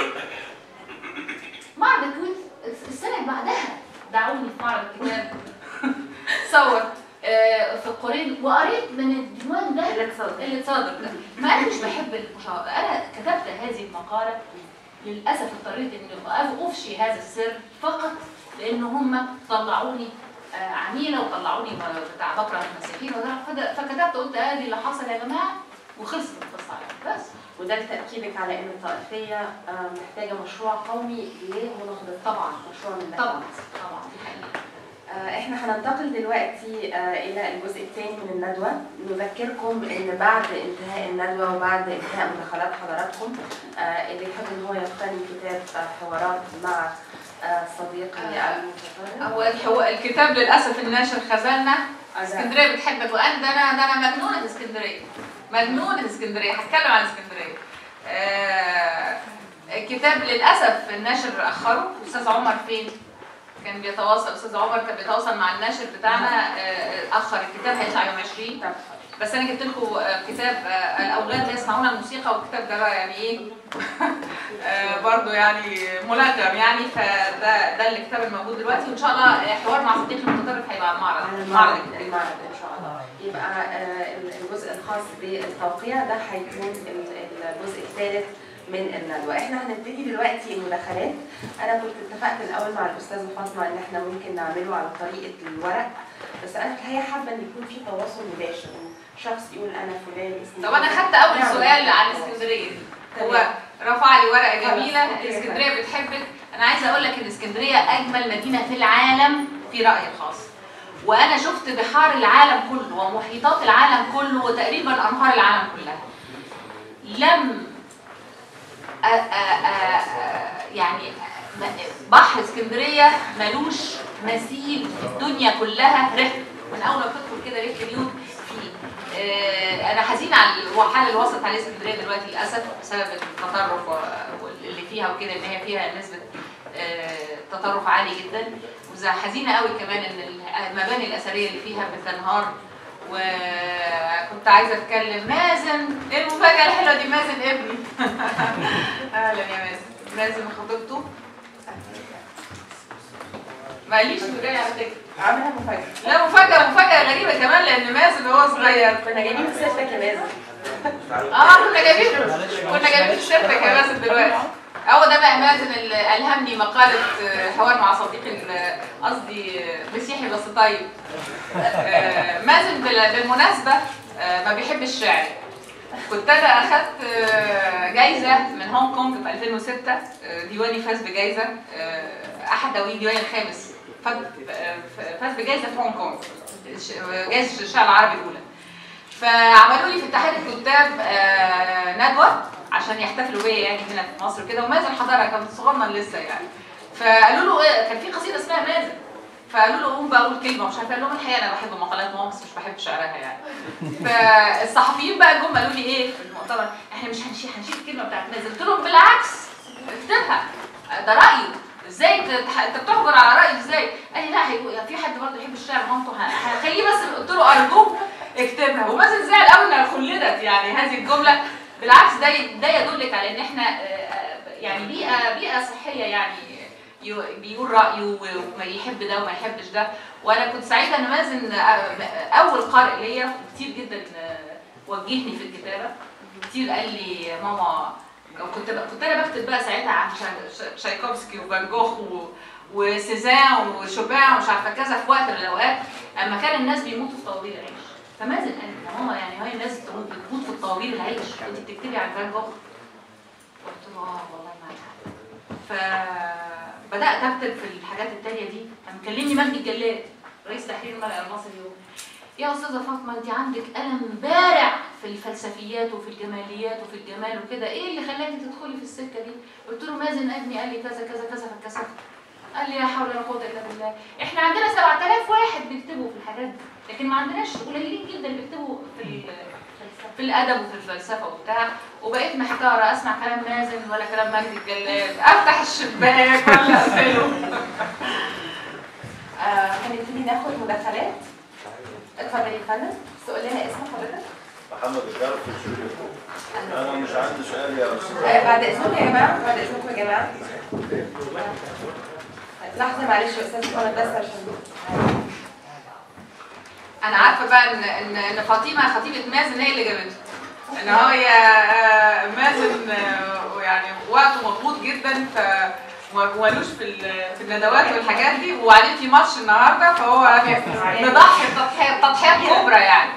[SPEAKER 2] معرض الكويت السنه اللي بعدها دعوني في معرض الكتاب صور آه، في القرين وقريت من الديوان ده
[SPEAKER 5] اللي اتصدر
[SPEAKER 2] اللي اتصادر ده فانا مش بحب المشاورة انا كتبت هذه المقاله للاسف اضطريت اني أف- افشي هذا السر فقط لان هم طلعوني آه، عميله وطلعوني م- بتاع بكره المسيحيين وده- فده- فكتبت قلت ادي اللي حصل يا جماعه وخلصت القصه على كده. بس
[SPEAKER 5] وده لتأكيدك على أن الطائفية آه، محتاجة مشروع قومي لمناهضة
[SPEAKER 2] طبعا
[SPEAKER 5] مشروع من ده
[SPEAKER 2] طبعا طبعا دي حقيقه
[SPEAKER 5] آه، احنا هننتقل دلوقتي آه، الى الجزء الثاني من الندوه نذكركم ان بعد انتهاء الندوه وبعد انتهاء مداخلات حضراتكم آه، اللي يحب ان هو يقتني كتاب آه، حوارات مع آه، صديقي
[SPEAKER 2] آه،
[SPEAKER 5] المتطرف
[SPEAKER 2] هو الحو- الكتاب للاسف الناشر خزلنا
[SPEAKER 5] عزام.
[SPEAKER 2] اسكندريه بتحبك وان ده انا ده انا مجنونه اسكندريه مجنونه اسكندريه هتكلم عن اسكندريه آه الكتاب للاسف الناشر اخره استاذ عمر فين كان بيتواصل استاذ عمر كان بيتواصل مع الناشر بتاعنا آه، اخر الكتاب هيطلع يوم 20
[SPEAKER 5] طب،
[SPEAKER 2] بس انا جبت لكم آه، كتاب آه، الاولاد لا يسمعون الموسيقى والكتاب ده بقى يعني ايه آه، برضو يعني ملغم يعني فده ده الكتاب الموجود دلوقتي وان شاء الله آه، حوار مع صديقي المتطرف هيبقى على المعرض
[SPEAKER 5] على
[SPEAKER 2] معرض
[SPEAKER 5] المعرض
[SPEAKER 2] الكتاب.
[SPEAKER 5] المعرض ان شاء الله يبقى آه، الجزء الخاص بالتوقيع ده هيكون ال- الجزء الثالث من الندوه احنا هنبتدي دلوقتي المداخلات انا كنت اتفقت الاول مع الاستاذه فاطمه ان احنا ممكن نعمله على طريقه الورق بس انا في الحقيقه حابه ان يكون في تواصل مباشر شخص يقول انا فلان اسمي
[SPEAKER 2] طب انا
[SPEAKER 5] كذا.
[SPEAKER 2] خدت اول
[SPEAKER 5] نعمل
[SPEAKER 2] سؤال عن
[SPEAKER 5] تواصل.
[SPEAKER 2] اسكندريه
[SPEAKER 5] تمام.
[SPEAKER 2] هو رفع لي ورقه
[SPEAKER 5] خلاص،
[SPEAKER 2] جميله
[SPEAKER 5] أوكي.
[SPEAKER 2] اسكندريه بتحبك انا عايزه اقول لك ان اسكندريه اجمل مدينه في العالم في رايي الخاص وانا شفت بحار العالم كله ومحيطات العالم كله وتقريبا انهار العالم كلها لم أ- أ- أ- أ- يعني م- بحر اسكندريه ملوش مثيل في الدنيا كلها ريح من اول ما بتدخل كده ريح اليود فيه آه، انا حزينه على الحاله اللي وصلت عليه اسكندريه دلوقتي للاسف بسبب التطرف و- واللي فيها وكده ان هي فيها نسبه آه، تطرف عالي جدا وزي حزينه قوي كمان ان المباني الاثريه اللي فيها بتنهار وكنت عايزه اتكلم مازن ايه المفاجاه الحلوه دي مازن ابني اهلا يا مازن مازن خطيبته ماليش انه جاي على فكره
[SPEAKER 5] عاملها مفاجأة
[SPEAKER 2] لا مفاجاه مفاجاه غريبه كمان لان مازن وهو صغير
[SPEAKER 5] كنا جايبين سيرتك يا مازن
[SPEAKER 2] اه كنا جايبين كنا جايبين سيرتك يا مازن دلوقتي هو ده بقى مازن اللي الهمني مقاله آه، حوار مع صديقي ال- قصدي آه، مسيحي بس طيب آه، مازن بال- بالمناسبه آه، ما بيحبش الشعر كنت انا اخدت آه، جايزه من هونج كونج في 2006 آه، ديواني فاز بجايزه آه، احد دوي ديواني الخامس فاز آه، فاز بجايزه في هونج كونج ش- جايزه الشعر العربي الاولى فعملوا لي في اتحاد الكتاب آه، ندوه عشان يحتفلوا بيا يعني هنا في مصر كده ومازن حضرها كان صغنن لسه يعني فقالوا له ايه كان في قصيده اسمها مازن فقالوا له قوم بقول كلمه مش عارفه قال لهم الحقيقه انا بحب مقالات ماما بس مش بحب شعرها يعني فالصحفيين بقى جم قالوا لي ايه في المؤتمر احنا مش هنشيل هنشيل الكلمه بتاعت مازن قلت لهم بالعكس اكتبها ده رايه ازاي انت انت بتحجر على رايه ازاي؟ قال لي لا هيبقى في حد برضه يحب الشعر مامته ه- هخليه بس قلت له ارجوك اكتبها ومازن زعل قوي انها خلدت يعني هذه الجمله بالعكس ده ي- ده يدلك على ان احنا آه، آه، يعني بيئه بيئه صحيه يعني يو- بيقول رايه وما يحب ده وما يحبش ده وانا كنت سعيده ان مازن آه، اول قارئ ليا كتير جدا آه، وجهني في الكتابه كتير قال لي يا ماما كنت ب- كنت انا بكتب بقى ساعتها عن شا- شا- شايكوفسكي وفان جوخ و- وسيزان وشوبان ومش عارفه كذا في وقت من الاوقات اما كان الناس بيموتوا في طوابير العيش فمازن قال لي يا ماما يعني هاي الناس بتموت بتموت في الطوابير العيش انت بتكتبي عن فان جوخ قلت له اه والله معاك حق فبدات اكتب في الحاجات التانية دي كان مكلمني مجدي الجلاد رئيس تحرير المرأة المصري اليوم يا استاذه فاطمه انت عندك قلم بارع في الفلسفيات وفي الجماليات وفي الجمال وكده ايه اللي خلاكي تدخلي في السكه دي قلت له مازن ابني قال لي كذا كذا كذا فاتكسفت قال لي لا حول ولا قوه الا بالله احنا عندنا 7000 واحد بيكتبوا في الحاجات دي لكن ما عندناش قليلين جدا بيكتبوا في ال- في الادب وفي الفلسفه وبتاع وبقيت محتاره اسمع كلام مازن ولا كلام مجدي الجلاد افتح الشباك ولا اقفله
[SPEAKER 5] آه، هنبتدي ناخد مداخلات اتفضلي يا فندم سؤال لنا اسم حضرتك
[SPEAKER 4] محمد الجار في الشريف انا مش عندي سؤال يا
[SPEAKER 5] آه،
[SPEAKER 4] استاذ
[SPEAKER 5] بعد اذنكم يا جماعه بعد اذنكم يا جماعه لحظه معلش يا استاذ محمد بس عشان
[SPEAKER 2] انا عارفه بقى ان ان ان فاطمه خطيبه مازن هي اللي جابته ان هو يا مازن آه، يعني وقته مضغوط جدا ف مالوش في ال- في الندوات والحاجات دي وبعدين في ماتش النهارده فهو يعني مضحي تضحيات تضحيات كبرى يعني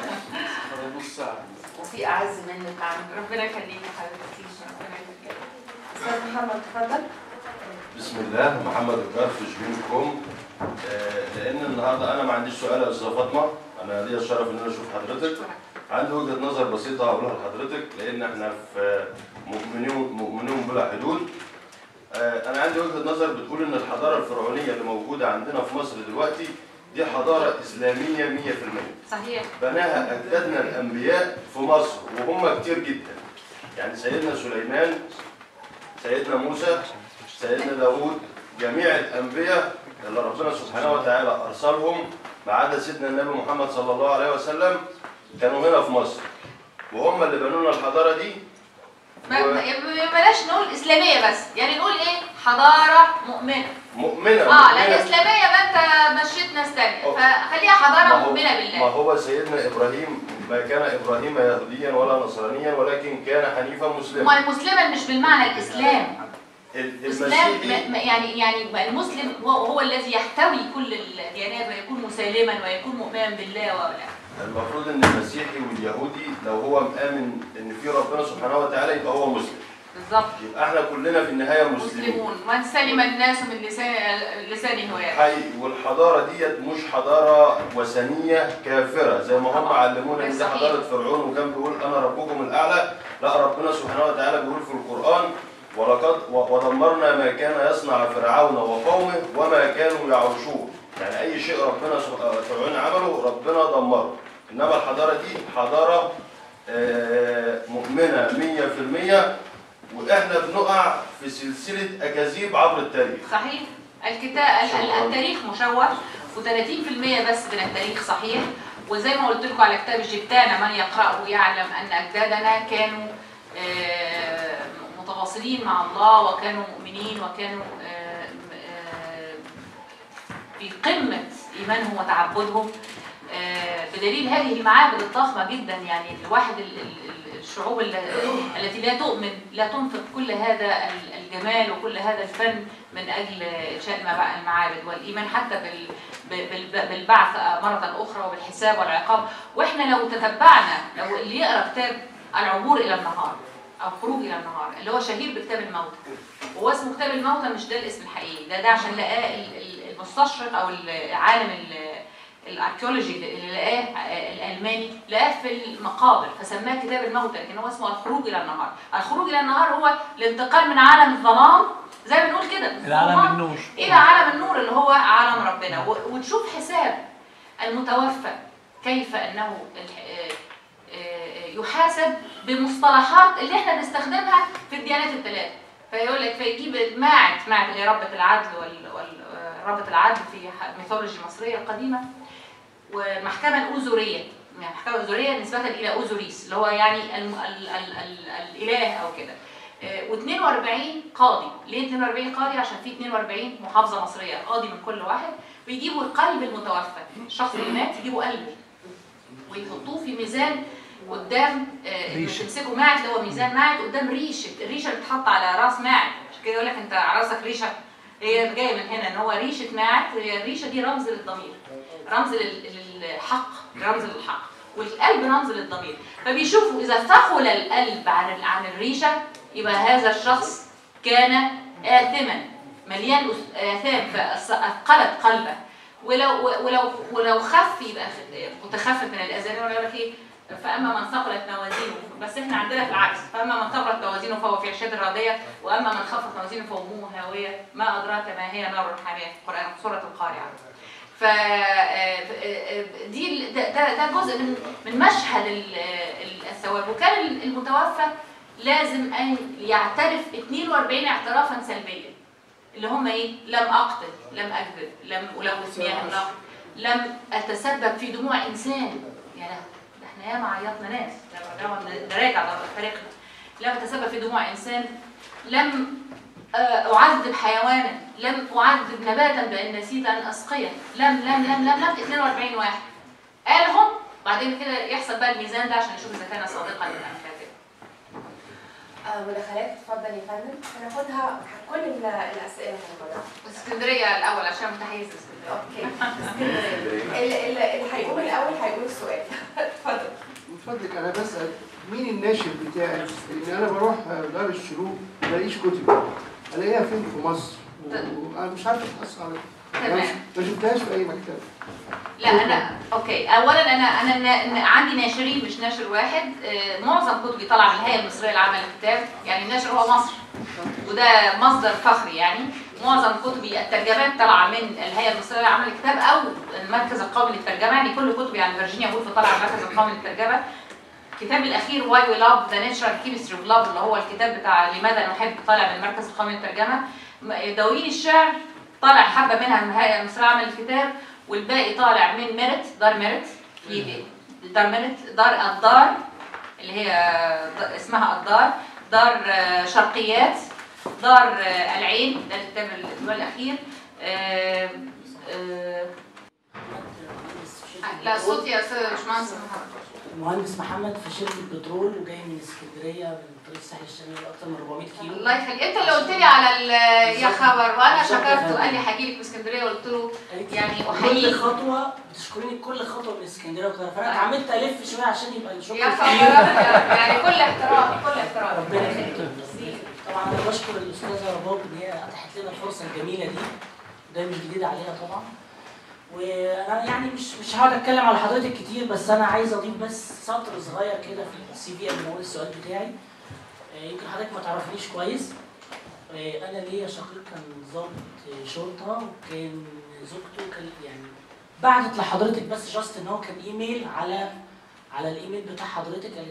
[SPEAKER 5] وفي اعز منك عن
[SPEAKER 2] ربنا يخليك يا حبيبتي ربنا يخليك
[SPEAKER 5] استاذ محمد اتفضل
[SPEAKER 4] بسم الله محمد الجار في شريف كوم آه، لان النهارده انا ما عنديش سؤال يا استاذه فاطمه انا ليا الشرف ان انا اشوف حضرتك عندي وجهه نظر بسيطه هقولها لحضرتك لان احنا في مؤمنون مؤمنون بلا حدود آه، انا عندي وجهه نظر بتقول ان الحضاره الفرعونيه اللي موجوده عندنا في مصر دلوقتي دي حضاره اسلاميه 100%
[SPEAKER 2] صحيح
[SPEAKER 4] بناها أجدادنا الأنبياء في مصر وهم كتير جدا يعني سيدنا سليمان سيدنا موسى سيدنا داوود جميع الأنبياء اللي ربنا سبحانه وتعالى أرسلهم ما عدا سيدنا النبي محمد صلى الله عليه وسلم كانوا هنا في مصر وهم اللي بنوا لنا الحضارة دي
[SPEAKER 2] ما ما- بلاش نقول اسلاميه بس يعني نقول ايه حضاره مؤمنه
[SPEAKER 4] مؤمنة
[SPEAKER 2] اه لان
[SPEAKER 4] مؤمنة.
[SPEAKER 2] اسلاميه ما انت مشيت ناس تانية
[SPEAKER 4] أوكي.
[SPEAKER 2] فخليها حضاره
[SPEAKER 4] ما هو-
[SPEAKER 2] مؤمنه
[SPEAKER 4] ما
[SPEAKER 2] بالله
[SPEAKER 4] هو سيدنا إبراهيم ما كان إبراهيم يهوديا ولا نصرانيا ولكن كان حنيفا مسلما
[SPEAKER 2] هو مسلما مش بالمعنى الاسلام الاسلام
[SPEAKER 4] المسيحي
[SPEAKER 2] م- م- يعني يعني المسلم هو, هو الذي يحتوي كل الديانات ويكون مسالما ويكون مؤمنا بالله ولا
[SPEAKER 4] المفروض ان المسيحي واليهودي لو هو مآمن ان في ربنا سبحانه وتعالى يبقى هو مسلم
[SPEAKER 2] بالظبط
[SPEAKER 4] يبقى احنا كلنا في النهايه مسلمين
[SPEAKER 2] مسلمون من سلم الناس من لسان لسانه ويده
[SPEAKER 4] حقيقي والحضاره ديت مش حضاره وثنيه كافره زي ما هم
[SPEAKER 2] طبعا.
[SPEAKER 4] علمونا ان دي
[SPEAKER 2] صحيح.
[SPEAKER 4] حضاره فرعون وكان بيقول انا ربكم الاعلى لا ربنا سبحانه وتعالى بيقول في القران ولقد و- ودمرنا ما كان يصنع فرعون وقومه وما كانوا يعرشون يعني اي شيء ربنا سب- آه، فرعون عمله ربنا دمره انما الحضاره دي حضاره آه، مؤمنه 100% واحنا بنقع في سلسله اكاذيب عبر التاريخ
[SPEAKER 2] صحيح الكتاب
[SPEAKER 4] شكراً.
[SPEAKER 2] التاريخ مشوه و30% بس من التاريخ صحيح وزي ما قلت لكم على كتاب جبتانا من يقرأه يعلم أن أجدادنا كانوا آه، متواصلين مع الله وكانوا مؤمنين وكانوا آه، آه، في قمة إيمانهم وتعبدهم آه، بدليل هذه المعابد الضخمة جدا يعني الواحد ال- ال- ال- الشعوب ال- التي لا تؤمن لا تنفق كل هذا ال- الجمال وكل هذا الفن من أجل إنشاء المبا- المعابد والإيمان حتى بال- ب- بال- بالبعث مرة أخرى وبالحساب والعقاب وإحنا لو تتبعنا لو اللي يقرأ كتاب العبور إلى النهار أو خروج إلى النهار اللي هو شهير بكتاب الموتى هو اسمه كتاب الموتى مش ده الاسم الحقيقي ده ده عشان لقاه ال- ال- المستشرق أو العالم ال- الاركيولوجي اللي لقاه الالماني لقاه في المقابر فسماه كتاب الموتى لكن هو اسمه الخروج الى النهار الخروج الى النهار هو الانتقال من عالم الظلام زي ما بنقول كده
[SPEAKER 3] العالم
[SPEAKER 2] الظلمات
[SPEAKER 3] النور
[SPEAKER 2] الى عالم النور اللي هو عالم ربنا و- وتشوف حساب المتوفى كيف انه الح- آه، آه، يحاسب بمصطلحات اللي احنا بنستخدمها في الديانات الثلاث فيقول لك فيجيب الماعت ماعت اللي هي ربة العدل وال وال- آه، ربة العدل في ح- ميثولوجي المصرية القديمة والمحكمة الأوزورية يعني المحكمة الأوزورية نسبة إلى أوزوريس اللي هو يعني ال ال ال ال الإله أو كده و42 قاضي ليه 42 قاضي عشان في 42 محافظه مصريه قاضي من كل واحد بيجيبوا قلب المتوفى الشخص اللي مات يجيبوا قلبه ويحطوه في ميزان قدام آه،
[SPEAKER 3] ريشة.
[SPEAKER 2] يمسكوا ماعز اللي هو ميزان ماعز قدام ريشه الريشه اللي بتتحط على راس ماعز عشان كده يقول لك انت على راسك ريشه هي جايه من هنا ان هو ريشه ماعز هي الريشه دي رمز للضمير رمز لل- للحق رمز للحق والقلب رمز للضمير فبيشوفوا اذا ثقل القلب عن ال- عن الريشه يبقى هذا الشخص كان آثما مليان أس- آثام فأثقلت قلبه ولو ولو ولو خف يبقى خ- متخفف من الأذان ولا يقول لك إيه فأما من ثقلت موازينه بس إحنا عندنا في العكس فأما من ثقلت موازينه فهو في عشاد راضية وأما من خفت موازينه فأمه هاوية ما أدراك ما هي نار حامية في القرآن في سورة القارعة ف دي ال- ده, ده, ده جزء من من مشهد ال- ال- الثواب وكان المتوفى لازم ان يعترف 42 اعترافا سلبيا اللي هم ايه لم اقتل لم اكذب لم الوث مياه النهر لم اتسبب في دموع انسان يا له ده احنا ياما عيطنا ناس ده ده- ده راجع ده فريقنا لم اتسبب في دموع انسان لم آه، اعذب حيوانا لم اعذب نباتا بان نسيت ان اسقيه لم لم لم لم لم 42 واحد قالهم بعدين كده يحصل بقى الميزان ده عشان نشوف اذا كان صادقا ام كاذبا
[SPEAKER 5] آه، مداخلات اتفضل يا فندم هناخدها كل ال- الاسئله هناخدها
[SPEAKER 2] اسكندريه الاول عشان متحيز اسكندريه
[SPEAKER 5] اوكي اسكندريه ال- ال- اللي هيقوم الاول هيقول السؤال اتفضل
[SPEAKER 6] من فضلك انا بسال مين الناشر بتاعي؟ لان انا بروح دار الشروق ما بلاقيش كتب الاقيها فين في مصر؟ وانا مش عارف اتحصل عليها
[SPEAKER 2] تمام.
[SPEAKER 6] ما شفتهاش في اي مكتبه
[SPEAKER 2] لا انا اوكي اولا انا انا نا- نا- عندي ناشرين مش ناشر واحد آه، معظم كتبي طالعه من الهيئه المصريه للعمل الكتاب يعني الناشر هو مصر وده مصدر فخري يعني معظم كتبي الترجمات طالعه من الهيئه المصريه للعمل الكتاب او المركز القومي للترجمه يعني كل كتبي عن فيرجينيا وولف طالعه من المركز القومي للترجمه كتابي الاخير واي وي لاف ذا ناتشرال كيمستري اوف لاف اللي هو الكتاب بتاع لماذا نحب طالع من المركز القومي للترجمه م- دواوين الشعر طالع حبه منها من الهيئه المصريه للعمل الكتاب والباقي طالع من ميرت دار ميرت في دار ميرت دار الدار اللي هي د- اسمها الدار دار آه، شرقيات دار آه، العين ده الكتاب الاسبوع الاخير آه، آه، لا صوت يا استاذ باشمهندس محمد
[SPEAKER 7] المهندس محمد في شركه بترول وجاي من اسكندريه من طريق الساحل الشمالي اكتر من 400 كيلو
[SPEAKER 2] الله يخليك انت اللي قلت لي على ال- يا خبر وانا
[SPEAKER 7] بالظبط يا
[SPEAKER 2] شكرته
[SPEAKER 7] فندم.
[SPEAKER 2] قال لي هاجي لك من اسكندريه قلت له
[SPEAKER 7] قالت لي
[SPEAKER 2] يعني
[SPEAKER 7] كل
[SPEAKER 2] احييك
[SPEAKER 7] خطوه بتشكريني كل خطوه من اسكندريه والقاهره فانا اتعمدت الف شويه عشان يبقى الشكر
[SPEAKER 2] يا خبر
[SPEAKER 7] كتير.
[SPEAKER 2] أبيض. يعني كل احترام كل احترام
[SPEAKER 7] ربنا يخليك طبعا انا بشكر الاستاذه رباب ان هي اتاحت لنا الفرصه الجميله دي ده مش جديد علينا طبعا وانا يعني مش مش هقعد اتكلم على حضرتك كتير بس انا عايز اضيف بس سطر صغير كده في السي في قبل ما اقول السؤال بتاعي آه، يمكن حضرتك ما تعرفنيش كويس آه، انا ليا شقيق كان ضابط آه، شرطه وكان زوجته كان يعني بعتت لحضرتك بس جاست ان هو كان ايميل على على الايميل بتاع حضرتك قالت يعني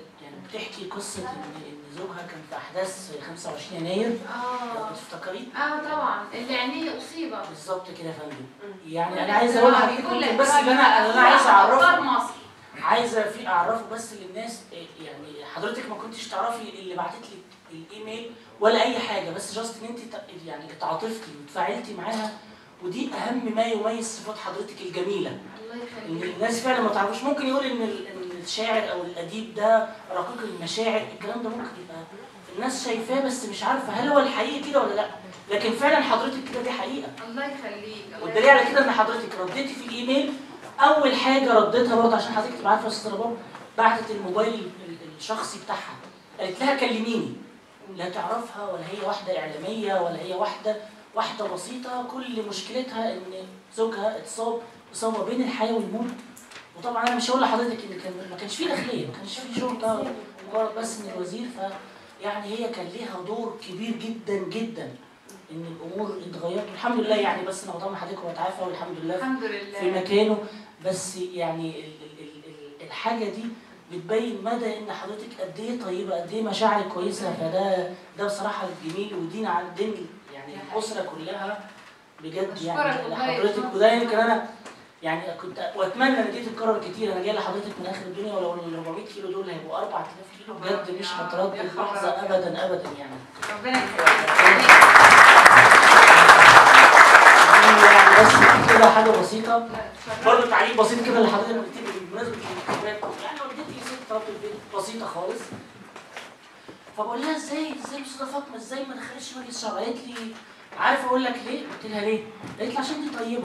[SPEAKER 7] بتحكي قصه ان ان زوجها كان في احداث 25 يناير لو
[SPEAKER 8] اه
[SPEAKER 7] بتفتكري
[SPEAKER 8] اه طبعا اللي عينيه اصيبه
[SPEAKER 7] بالظبط كده يا فندم يعني انا عايز اقول لحضرتك
[SPEAKER 8] بيقول
[SPEAKER 7] ممكن
[SPEAKER 8] لك
[SPEAKER 7] بس اللي انا اللي انا عايز اعرفه
[SPEAKER 8] أخبار مصر
[SPEAKER 7] عايزه في اعرفه بس للناس إيه، يعني حضرتك ما كنتش تعرفي اللي بعتت لك الايميل ولا اي حاجه بس جاست ان انت ت- يعني اتعاطفتي وتفاعلتي معاها ودي اهم ما يميز صفات حضرتك الجميله
[SPEAKER 8] الله
[SPEAKER 7] ان
[SPEAKER 8] يخليك
[SPEAKER 7] الناس فعلا ما تعرفوش ممكن يقول ان ال- ان الشاعر او الاديب ده رقيق المشاعر الكلام ده ممكن يبقى الناس شايفاه بس مش عارفه هل هو الحقيقي كده ولا لا لكن فعلا حضرتك كده دي حقيقه
[SPEAKER 8] الله يخليك الله
[SPEAKER 7] والدليل على كده ان حضرتك رديتي في الايميل اول حاجه رديتها برضه عشان حضرتك تبقى عارفه يا استاذ رباب بعتت الموبايل ال- الشخصي بتاعها قالت لها كلميني لا تعرفها ولا هي واحده اعلاميه ولا هي واحده واحده بسيطه كل مشكلتها ان زوجها اتصاب اصابه بين الحياه والموت وطبعا انا مش هقول لحضرتك ان كان ما كانش في داخليه ما كانش في شرطه مجرد بس من الوزير ف يعني هي كان ليها دور كبير جدا جدا ان الامور اتغيرت والحمد لله يعني بس انا بطمن حضرتك واتعافى والحمد لله
[SPEAKER 8] الحمد
[SPEAKER 7] في
[SPEAKER 8] لله
[SPEAKER 7] مكانه بس يعني ال ال ال ال الحاجه دي بتبين مدى ان حضرتك قد ايه طيبه قد ايه مشاعرك كويسه فده ده بصراحه جميل ودين عن دين يعني الاسره كلها بجد يعني
[SPEAKER 8] أشكرك والله يا
[SPEAKER 7] لحضرتك
[SPEAKER 8] أستاذ.
[SPEAKER 7] وده يمكن انا يعني كنت واتمنى ان دي تتكرر كتير انا جاي لحضرتك من اخر الدنيا ولو ال 400 كيلو دول هيبقوا 4000 كيلو بجد مش هتردد
[SPEAKER 8] يا خبر
[SPEAKER 7] لحظه
[SPEAKER 8] أبيض.
[SPEAKER 7] ابدا ابدا يعني
[SPEAKER 8] ربنا يخليك
[SPEAKER 7] يعني بس كده حاجه بسيطه
[SPEAKER 8] لا، اتفضل.
[SPEAKER 7] برضه تعليق بسيط كده لحضرتك قلت لي بمناسبه الانتخابات يعني والدتي ست ربة البيت بسيطه خالص فبقول لها ازاي ازاي يا استاذه فاطمه ازاي ما دخلتش مجلس الشعب قالت لي عارفه اقول لك ليه؟ قلت لها ليه؟ قالت لي عشان دي طيبه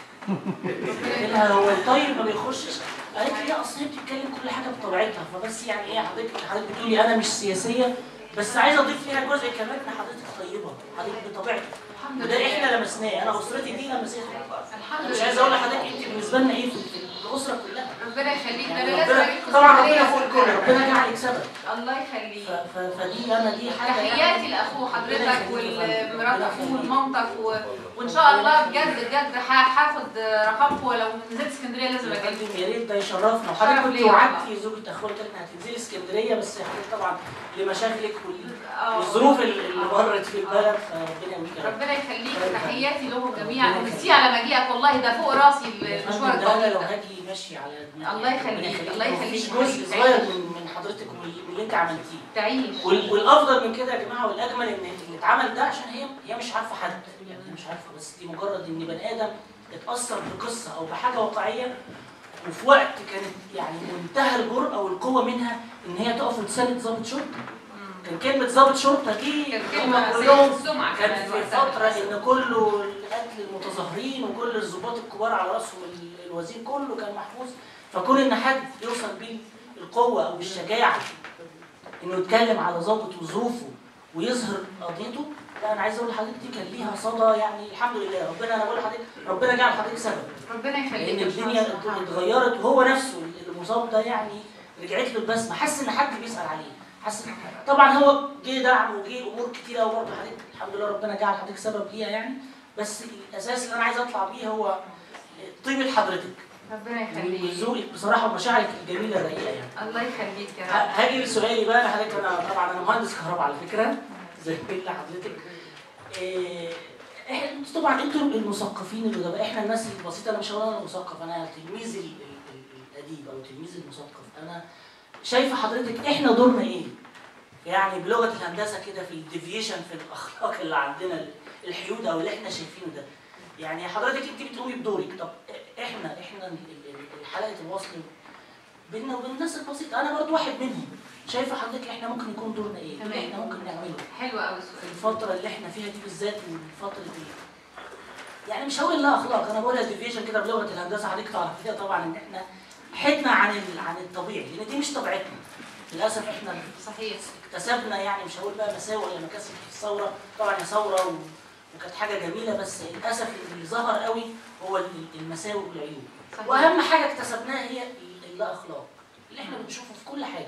[SPEAKER 7] قلت لها هو الطيب ما بيخشش قالت لي لا اصل هي بتتكلم كل حاجه بطبيعتها فبس يعني ايه حضرتك حضرتك بتقولي انا مش سياسيه بس عايزه اضيف ليها جزء كمان ان حضرتك طيبه حضرتك بطبيعتك
[SPEAKER 8] الحمد
[SPEAKER 7] وده
[SPEAKER 8] لله
[SPEAKER 7] احنا لمسناه انا اسرتي دي لمستها
[SPEAKER 8] الحمد
[SPEAKER 7] مش عايز اقول
[SPEAKER 8] لله
[SPEAKER 7] لحضرتك انت بالنسبه لنا ايه في في الاسره كلها
[SPEAKER 8] ربنا يخليك ده
[SPEAKER 7] يعني
[SPEAKER 8] انا لازم
[SPEAKER 7] ربنا
[SPEAKER 8] اجيب
[SPEAKER 7] طبعا
[SPEAKER 8] اسكندرية
[SPEAKER 7] ربنا فوق الكل
[SPEAKER 8] كلها.
[SPEAKER 7] ربنا جعلك سبب
[SPEAKER 8] الله يخليك
[SPEAKER 7] ف- ف- فدي انا دي حاجه
[SPEAKER 8] تحياتي
[SPEAKER 7] يعني
[SPEAKER 8] لاخو
[SPEAKER 7] ربنا
[SPEAKER 8] حضرتك
[SPEAKER 7] يخليك يا فندم.
[SPEAKER 8] والمرات
[SPEAKER 7] ربنا
[SPEAKER 8] اخوه
[SPEAKER 7] يخليك.
[SPEAKER 8] ومامتك و... وان شاء الله بجد بجد ه- هاخد رقمكم ولو نزلت اسكندريه لازم
[SPEAKER 7] يا
[SPEAKER 8] اجي
[SPEAKER 7] فندم يا ريت ده يشرفنا
[SPEAKER 8] شرف
[SPEAKER 7] وحضرتك كنت
[SPEAKER 8] ليا
[SPEAKER 7] وعدتي زوجة اخوك انك هتنزلي اسكندريه بس حضرتك طبعا لمشاغلك وال-
[SPEAKER 8] آه.
[SPEAKER 7] والظروف اللي اللي مرت في البلد فربنا يقويك يا رب
[SPEAKER 8] ربنا يخليك تحياتي لهم جميعا وميرسي على مجيئك والله ده فوق راسي
[SPEAKER 7] يا
[SPEAKER 8] المشوار
[SPEAKER 7] فندم ده انا
[SPEAKER 8] الطويل
[SPEAKER 7] لو
[SPEAKER 8] ده
[SPEAKER 7] هاجي ماشي على دماغي
[SPEAKER 8] الله
[SPEAKER 7] ربنا
[SPEAKER 8] يخليك، الله
[SPEAKER 7] مفيش
[SPEAKER 8] يخليك.
[SPEAKER 7] جزء صغير من من حضرتك واللي واللي انت عملتيه
[SPEAKER 8] تعيش
[SPEAKER 7] وال- والافضل من كده يا جماعه والاجمل ان اللي اتعمل ده عشان هي هي مش عارفه حد يعني هي مش عارفه بس دي مجرد ان بني ادم اتاثر بقصه او بحاجه واقعيه وفي وقت كانت يعني منتهى الجرأه والقوه منها ان هي تقف وتساند ضابط شرطه كان كلمه ضابط شرطه دي
[SPEAKER 8] كانت
[SPEAKER 7] هم
[SPEAKER 8] كلمه
[SPEAKER 7] كلهم
[SPEAKER 8] سيئة السمعه
[SPEAKER 7] كان
[SPEAKER 8] كمان
[SPEAKER 7] في
[SPEAKER 8] وقتها.
[SPEAKER 7] فتره ان كله قتل المتظاهرين وكل الضباط الكبار على راسهم ال- الوزير كله كان محفوظ فكون ان حد يوصل بيه القوه او بالشجاعه انه يتكلم على ضابط وظروفه ويظهر قضيته لا انا عايز اقول لحضرتك دي كان ليها صدى يعني الحمد لله ربنا انا بقول لحضرتك ربنا جعل حضرتك سبب
[SPEAKER 8] ربنا يخليك
[SPEAKER 7] لان
[SPEAKER 8] يا
[SPEAKER 7] الدنيا
[SPEAKER 8] أستاذ محمد.
[SPEAKER 7] اتغيرت وهو نفسه المصاب ده يعني رجعت له البسمه حس ان حد بيسال عليه حس طبعا هو جه دعم وجه امور كتير قوي برضه حضرتك الحمد لله ربنا جعل حضرتك سبب ليها يعني بس الاساس اللي انا عايز اطلع بيه هو طيبه حضرتك
[SPEAKER 8] ربنا يخليك
[SPEAKER 7] وذوقك بصراحه ومشاعرك الجميله الرقيقه يعني
[SPEAKER 8] الله يخليك يا
[SPEAKER 7] ه-
[SPEAKER 8] رب
[SPEAKER 7] هاجي لسؤالي بقى انا حضرتك انا طبعا انا مهندس كهرباء على فكره زي كل حضرتك إيه، احنا انتوا طبعا انتوا المثقفين الادباء احنا الناس البسيطه انا مش هقول انا مثقف انا تلميذ ال- ال- ال- الاديب او تلميذ المثقف انا شايفه حضرتك احنا دورنا ايه؟ يعني بلغه الهندسه كده في الديفيشن في الاخلاق اللي عندنا الحيود او اللي احنا شايفينه ده يعني حضرتك انت بتقومي بدورك طب احنا احنا ال- ال- حلقه الوصل بيننا وبين الناس البسيطه انا برضو واحد منهم شايفه حضرتك احنا ممكن يكون دورنا ايه؟ إيه اللي
[SPEAKER 8] تمام.
[SPEAKER 7] احنا ممكن نعمله؟
[SPEAKER 8] حلو قوي
[SPEAKER 7] في
[SPEAKER 8] السؤال
[SPEAKER 7] الفترة اللي احنا فيها دي بالذات والفترة دي يعني مش هقول لا اخلاق انا بقولها ديفيشن كده بلغة الهندسة حضرتك تعرف كده طبعا ان احنا حدنا عن ال- عن الطبيعي لان دي مش طبيعتنا للاسف احنا
[SPEAKER 8] صحيح
[SPEAKER 7] اكتسبنا يعني مش هقول بقى مساوئ ولا مكاسب في الثورة طبعا هي ثورة و... وكانت حاجة جميلة بس للاسف اللي ظهر قوي هو ال- المساوئ والعيوب
[SPEAKER 8] صحيح
[SPEAKER 7] واهم حاجة اكتسبناها هي ال- اللا اخلاق اللي احنا بنشوفه في كل حاجة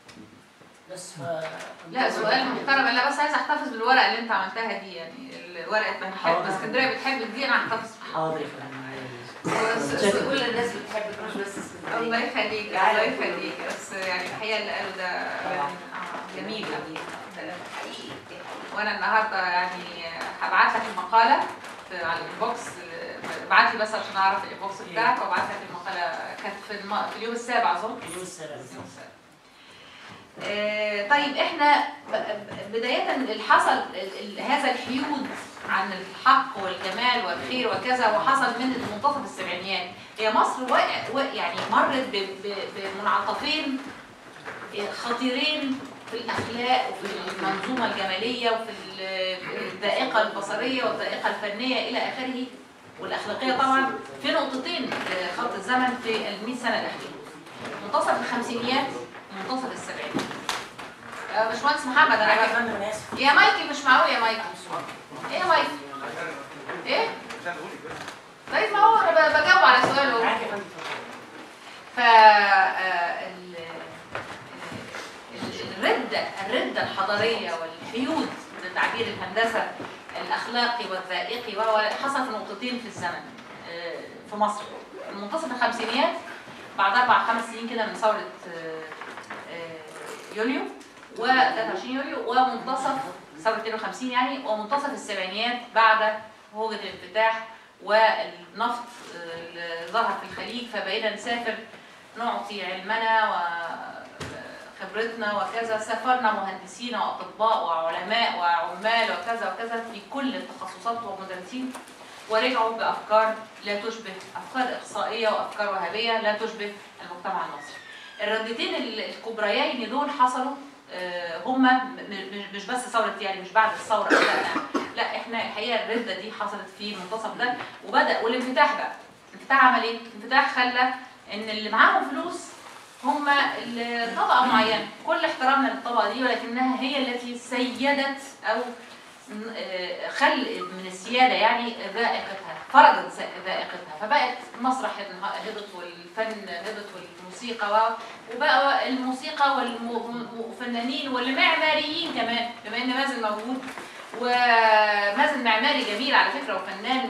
[SPEAKER 7] بس ف
[SPEAKER 8] لا سؤال محترم انا بس عايزه احتفظ بالورقه اللي انت عملتها دي يعني ورقه بنحب
[SPEAKER 7] حاضر.
[SPEAKER 8] اسكندريه بتحب دي انا هحتفظ بيها
[SPEAKER 7] حاضر يا فندم
[SPEAKER 8] بس-
[SPEAKER 1] كل الناس بتحبك مش بس اسكندريه
[SPEAKER 8] الله يخليك الله يخليك بس يعني الحقيقه اللي قاله ده آه، جميل قوي ده حقيقي وانا النهارده يعني هبعت لك المقاله في- على الانبوكس ابعت لي بس عشان اعرف الانبوكس بتاعك وابعت لك المقاله كانت في, الم... في اليوم السابع اظن
[SPEAKER 7] اليوم السابع
[SPEAKER 8] اليوم السابع. آه، طيب احنا ب- ب- بداية اللي حصل ال- ال- هذا الحيود عن الحق والجمال والخير وكذا وحصل من منتصف السبعينيات هي مصر وقع وقع- يعني مرت ب- ب- بمنعطفين آه، خطيرين في الاخلاق وفي المنظومه الجماليه وفي ال- الذائقه البصريه والذائقه الفنيه الى اخره والاخلاقيه طبعا في نقطتين في خط الزمن في ال 100 سنه الاخيره منتصف الخمسينيات ومنتصف السبعينيات آه، باشمهندس محمد انا
[SPEAKER 7] يا
[SPEAKER 8] عارف-
[SPEAKER 7] فندم انا اسف
[SPEAKER 8] يا مايكل مش معقول يا مايكل ايه يا مايكل ايه طيب ما هو انا ب- بجاوب على سؤاله
[SPEAKER 7] معاك يا فندم
[SPEAKER 8] ف آه، ال- ال- الردة الردة الحضارية والحيود بتعبير الهندسة الأخلاقي والذائقي وهو حصل في نقطتين في الزمن آه، في مصر منتصف الخمسينيات بعد أربع خمس سنين كده من ثورة آه، آه، يوليو و 23 يوليو ومنتصف ثورة 52 يعني ومنتصف السبعينيات بعد هوجة الانفتاح والنفط آه، اللي ظهر في الخليج فبقينا نسافر نعطي علمنا وخبرتنا وكذا سافرنا مهندسين واطباء وعلماء وعمال وكذا وكذا في كل التخصصات ومدرسين ورجعوا بافكار لا تشبه افكار اقصائيه وافكار وهابيه لا تشبه المجتمع المصري. الردتين ال- الكبريين دول حصلوا آه، هما م- م- مش بس ثوره يعني مش بعد الثوره لا لا احنا الحقيقه الرده دي حصلت في المنتصف ده وبدا والانفتاح بقى الانفتاح عمل ايه؟ الانفتاح خلى ان اللي معاهم فلوس هم ال- طبقه معينه كل احترامنا للطبقه دي ولكنها هي التي سيدت او ن- آه، خل من السياده يعني ذائقتها فرضت ذا- ذائقتها فبقت المسرح انه- هبط والفن هبط والموسيقى و- وبقى الموسيقى والفنانين والمعماريين كمان بما ان مازن موجود ومازن معماري جميل على فكره وفنان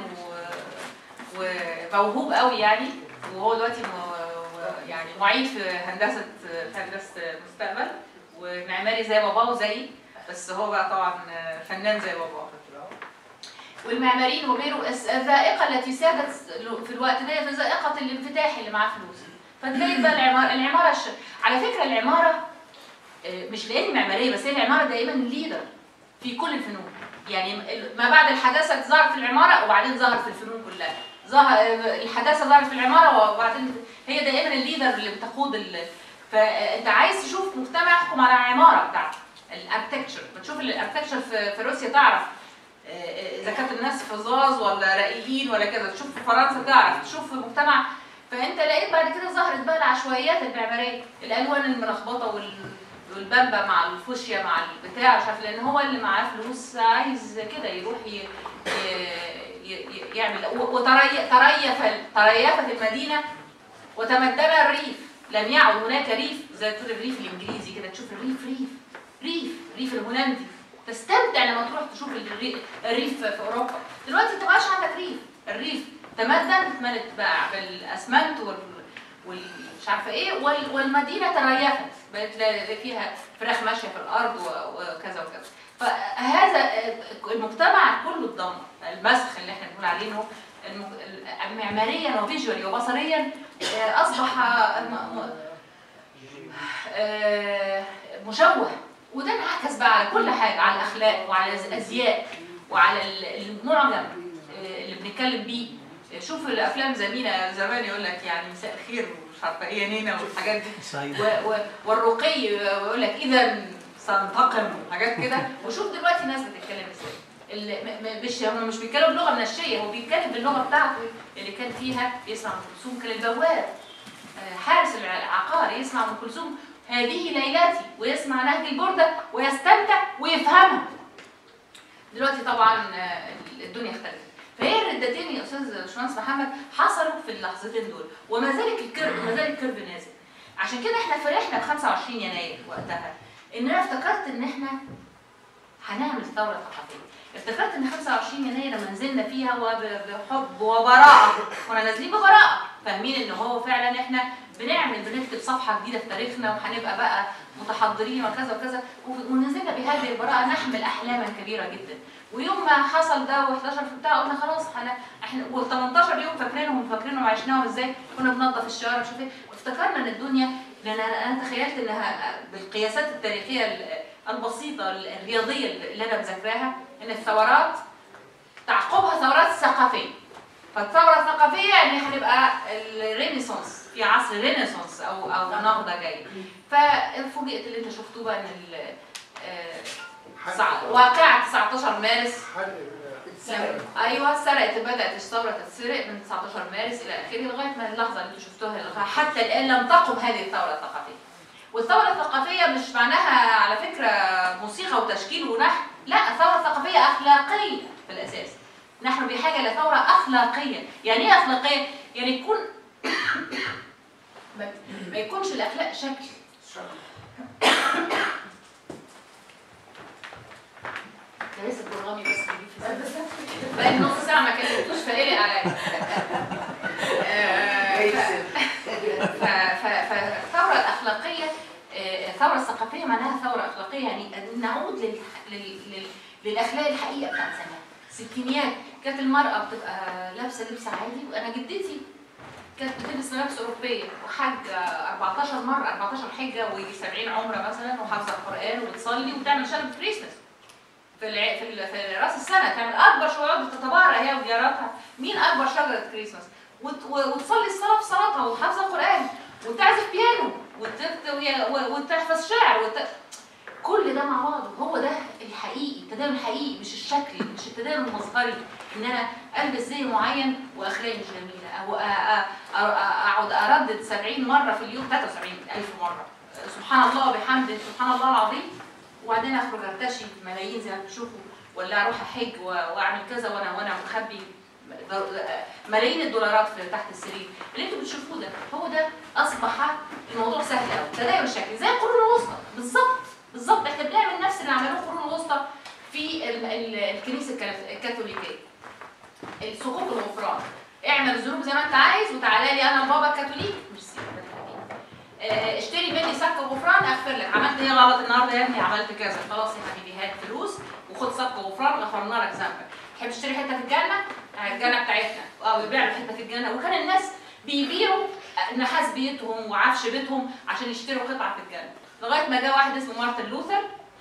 [SPEAKER 8] و- وموهوب قوي يعني وهو دلوقتي م- و- يعني معيد في هندسه في هندسه مستقبل ومعماري زي باباه وزيي بس هو بقى طبعا فنان زي باباه والمعماريين وغيره الس- الذائقه التي سادت في الوقت ده هي ذائقه الانفتاح اللي معاه فلوس فتلاقي بقى العماره العماره الش... على فكره العماره آه، مش لان معماريه بس هي العماره دايما ليدر في كل الفنون يعني ما بعد الحداثه ظهر في العماره وبعدين ظهر في الفنون كلها ظهر الحداثه ظهرت في العماره وبعدين هي دائما الليدر اللي بتقود ال... فانت عايز تشوف مجتمع يحكم على العماره بتاعته الاركتكتشر بتشوف الاركتكتشر في, في روسيا تعرف آه، اذا كانت الناس فظاظ ولا رقيقين ولا كذا تشوف في فرنسا تعرف تشوف في مجتمع فانت لقيت بعد كده ظهرت بقى العشوائيات المعماريه الالوان الملخبطه وال والبامبا مع الفوشيا مع البتاع مش عارف لان هو اللي معاه فلوس عايز كده يروح ي... ي... ي... يعمل وتريف تريفت المدينه وتمدن الريف لم يعد هناك ريف زي تقول الريف الانجليزي كده تشوف الريف ريف ريف ريف الهولندي تستمتع لما تروح تشوف الري- الريف في اوروبا دلوقتي انت مبقاش عندك ريف الريف تمدن اتملت بقى بالاسمنت وال والمش عارفه ايه وال... والمدينه تريفت بقت لا- فيها فراخ ماشيه في الارض و- وكذا وكذا فهذا المجتمع كله اتدمر المسخ اللي احنا بنقول عليه انه الم- معماريا وفيجوالي وبصريا آه، اصبح آه، م- م- آه، مشوه وده انعكس بقى على كل حاجه على الاخلاق وعلى الازياء وعلى ال- المعجم آه، اللي بنتكلم بيه شوف الافلام زميله زمان يقول لك يعني مساء الخير ومش عارفه ايه يا نينا والحاجات دي
[SPEAKER 3] سعيد
[SPEAKER 8] و- و- والرقي يقول لك اذا سننتقم وحاجات كده وشوف دلوقتي ناس بتتكلم ازاي اللي م- م- مش هم مش بيتكلموا بلغه منشيه هو بيتكلم باللغه بتاعته اللي كان فيها يسمع ام كلثوم كان البواب آه، حارس العقار يسمع ام كلثوم هذه ليلاتي ويسمع نهج البرده ويستمتع ويفهمها دلوقتي طبعا آه، الدنيا اختلفت فهي الردتين يا استاذ باشمهندس محمد حصلوا في اللحظتين دول وما زال الكيرف ما زال الكيرف نازل عشان كده احنا فرحنا ب 25 يناير وقتها ان انا افتكرت ان احنا هنعمل ثوره ثقافيه افتكرت ان 25 يناير لما نزلنا فيها وبحب وبراءه كنا نازلين ببراءه فاهمين ان هو فعلا احنا بنعمل بنكتب صفحه جديده في تاريخنا وهنبقى بقى متحضرين وكذا وكذا ونزلنا بهذه البراءه نحمل احلاما كبيره جدا ويوم ما حصل ده و11 في بتاع قلنا خلاص احنا احنا وال18 يوم فاكرينهم فاكرينهم عشناهم ازاي كنا بننظف الشوارع مش عارف ايه وافتكرنا ان الدنيا لان انا أنا تخيلت انها بالقياسات التاريخيه ال- البسيطه الرياضيه اللي انا مذاكراها ان الثورات تعقبها ثورات ثقافيه فالثوره الثقافيه يعني هنبقى الرينيسانس في عصر رينيسانس او او نهضه جايه ففوجئت اللي انت شفتوه بقى ان ال- آه، تسع- واقعة 19 مارس لما- ايوه سرقت بدات الثوره تتسرق من 19 مارس الى اخره لغايه ما اللحظه اللي انتم شفتوها لغاية- حتى الان لم تقم هذه الثوره الثقافيه. والثوره الثقافيه مش معناها على فكره موسيقى وتشكيل ونحن، لا الثوره الثقافيه اخلاقيه في الاساس. نحن بحاجه لثوره اخلاقيه، يعني ايه اخلاقيه؟ يعني يكون ما- ما يكونش الاخلاق شكل ده لسه برغامي بس بيجيب في سنة. بقالي نص ساعة ما كلمتوش فقلق عليا. آه، ف- ف- ف- فالثورة الأخلاقية آه، الثورة الثقافية معناها ثورة أخلاقية يعني نعود لل... لل... لل... للأخلاق الحقيقة بتاعت زمان. الستينيات كانت المرأة بتبقى لابسة لبس عادي وأنا جدتي كانت بتلبس ملابس أوروبية وحج 14 مرة 14 حجة ويجي 70 عمرة مثلا وحافظة القرآن وبتصلي وبتعمل شهر كريسماس. في الع... في, ال... في راس السنه تعمل اكبر شعور بتتبارى هي وجاراتها مين اكبر شجره كريسماس وت... و... وتصلي الصلاه في صلاتها وحافظه القران وتعزف بيانو وت... وي- و... وتحفظ شعر وت... كل ده مع بعضه هو ده الحقيقي التدين الحقيقي مش الشكلي مش التدين المظهري ان انا البس زي معين واخلاقي مش جميله او أ... أ... أ... اقعد اردد 70 مره في اليوم 73 الف مره سبحان الله وبحمده سبحان الله العظيم وبعدين اخرج ارتشي ملايين زي ما بتشوفوا ولا اروح احج و- واعمل كذا وانا وانا مخبي ملايين الدولارات في تحت السرير اللي انتوا بتشوفوه ده هو ده اصبح الموضوع سهل قوي تدين الشكل زي القرون الوسطى بالظبط بالظبط احنا بنعمل نفس اللي عملوه القرون الوسطى في ال- ال- الكنيسه الكاث- الكاثوليكيه الصكوك الغفران اعمل الذنوب زي ما انت عايز وتعالى لي انا البابا الكاثوليك ميرسي ربنا يخليك. آه، اشتري مني صك غفران اغفر لك عملت ايه غلط النهارده يا ابني عملت كذا خلاص يا حبيبي هات فلوس وخد صك غفران غفرنا لك ذنبك تحب تشتري حته في الجنه آه، الجنه بتاعتنا اه بيبيعوا حته في الجنه وكان الناس بيبيعوا نحاس بيتهم وعفش بيتهم عشان يشتروا قطعه في الجنه لغايه ما جاء واحد اسمه مارتن لوثر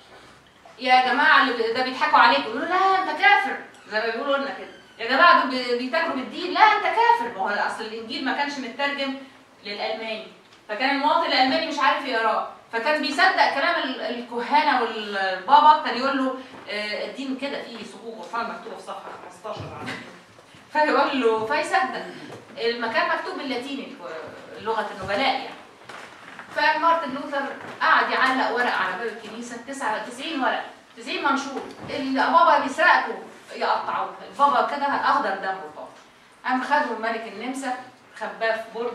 [SPEAKER 8] يا جماعه اللي ده بيضحكوا عليك يقولوا له لا انت كافر زي ما بيقولوا لنا كده يا جماعه دول بي- بيتاجروا بالدين لا انت كافر ما هو اصل الانجيل ما كانش مترجم للالماني فكان المواطن الالماني مش عارف يقراه فكان بيصدق كلام ال- الكهانه والبابا كان يقول له آه، الدين كده فيه صكوك غفران مكتوبه في صفحه 15 على طول. فيقول له فيصدق المكان مكتوب باللاتيني لغه النبلاء يعني فمارتن لوثر قعد يعلق ورق على باب الكنيسه 99 ورق 90 منشور البابا بيسرقوا يقطعوه البابا كده اخضر دمه البابا قام خدوا الملك النمسا خباه في برج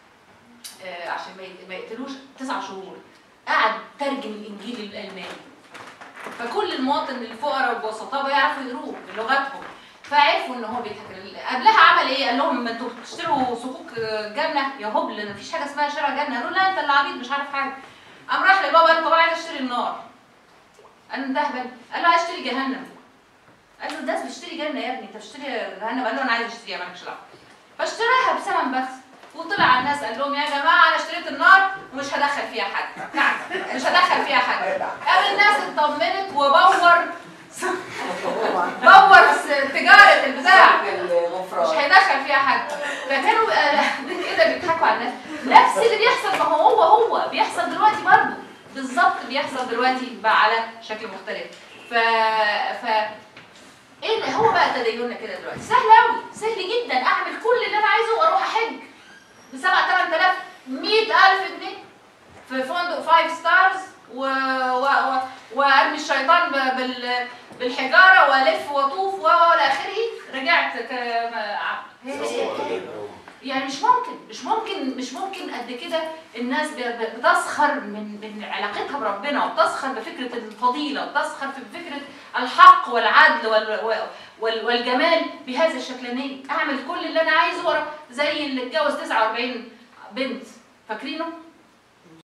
[SPEAKER 8] آه، عشان ما يت- ما يقتلوش تسع شهور قعد ترجم الانجيل الالماني فكل المواطن الفقراء والبسطاء بيعرفوا يقروه بلغتهم فعرفوا ان هو بيضحك قبلها عمل ايه؟ قال لهم ما انتوا بتشتروا صكوك آه، جنه يا هبل مفيش حاجه اسمها شراء جنه قالوا لا انت اللي عبيط مش عارف حاجه قام راح للبابا قال له طب انا عايز اشتري النار قال له ده هبل قال له عايز اشتري جهنم قال له ده بيشتري جنه يا ابني انت بتشتري جهنم قال له انا عايز اشتريها مالكش دعوه فاشتراها بثمن بس وطلع على الناس قال لهم يا جماعه انا اشتريت النار ومش هدخل فيها حد كعكة. مش هدخل فيها حد قام الناس اطمنت وبور بور س- تجاره البتاع مش هيدخل فيها حد فكانوا آه، كده بيضحكوا على الناس نفس اللي بيحصل ما هو هو هو بيحصل دلوقتي برضه بالظبط بيحصل دلوقتي بقى على شكل مختلف ف ف ايه اللي هو بقى تديننا كده دلوقتي سهل قوي سهل جدا اعمل كل اللي انا عايزه واروح احج ب 7 8000 100000 جنيه في فندق 5 ستارز و... و... و... وارمي الشيطان ب... بال... بالحجاره والف واطوف و والى اخره رجعت ك... ما- هي- يعني مش ممكن مش ممكن مش ممكن قد كده الناس ب- ب- بتسخر من من علاقتها بربنا وبتسخر بفكره الفضيله وبتسخر في فكره الحق والعدل وال وال والجمال بهذا الشكلانيه اعمل كل اللي انا عايزه ورا زي اللي اتجوز 49 بنت فاكرينه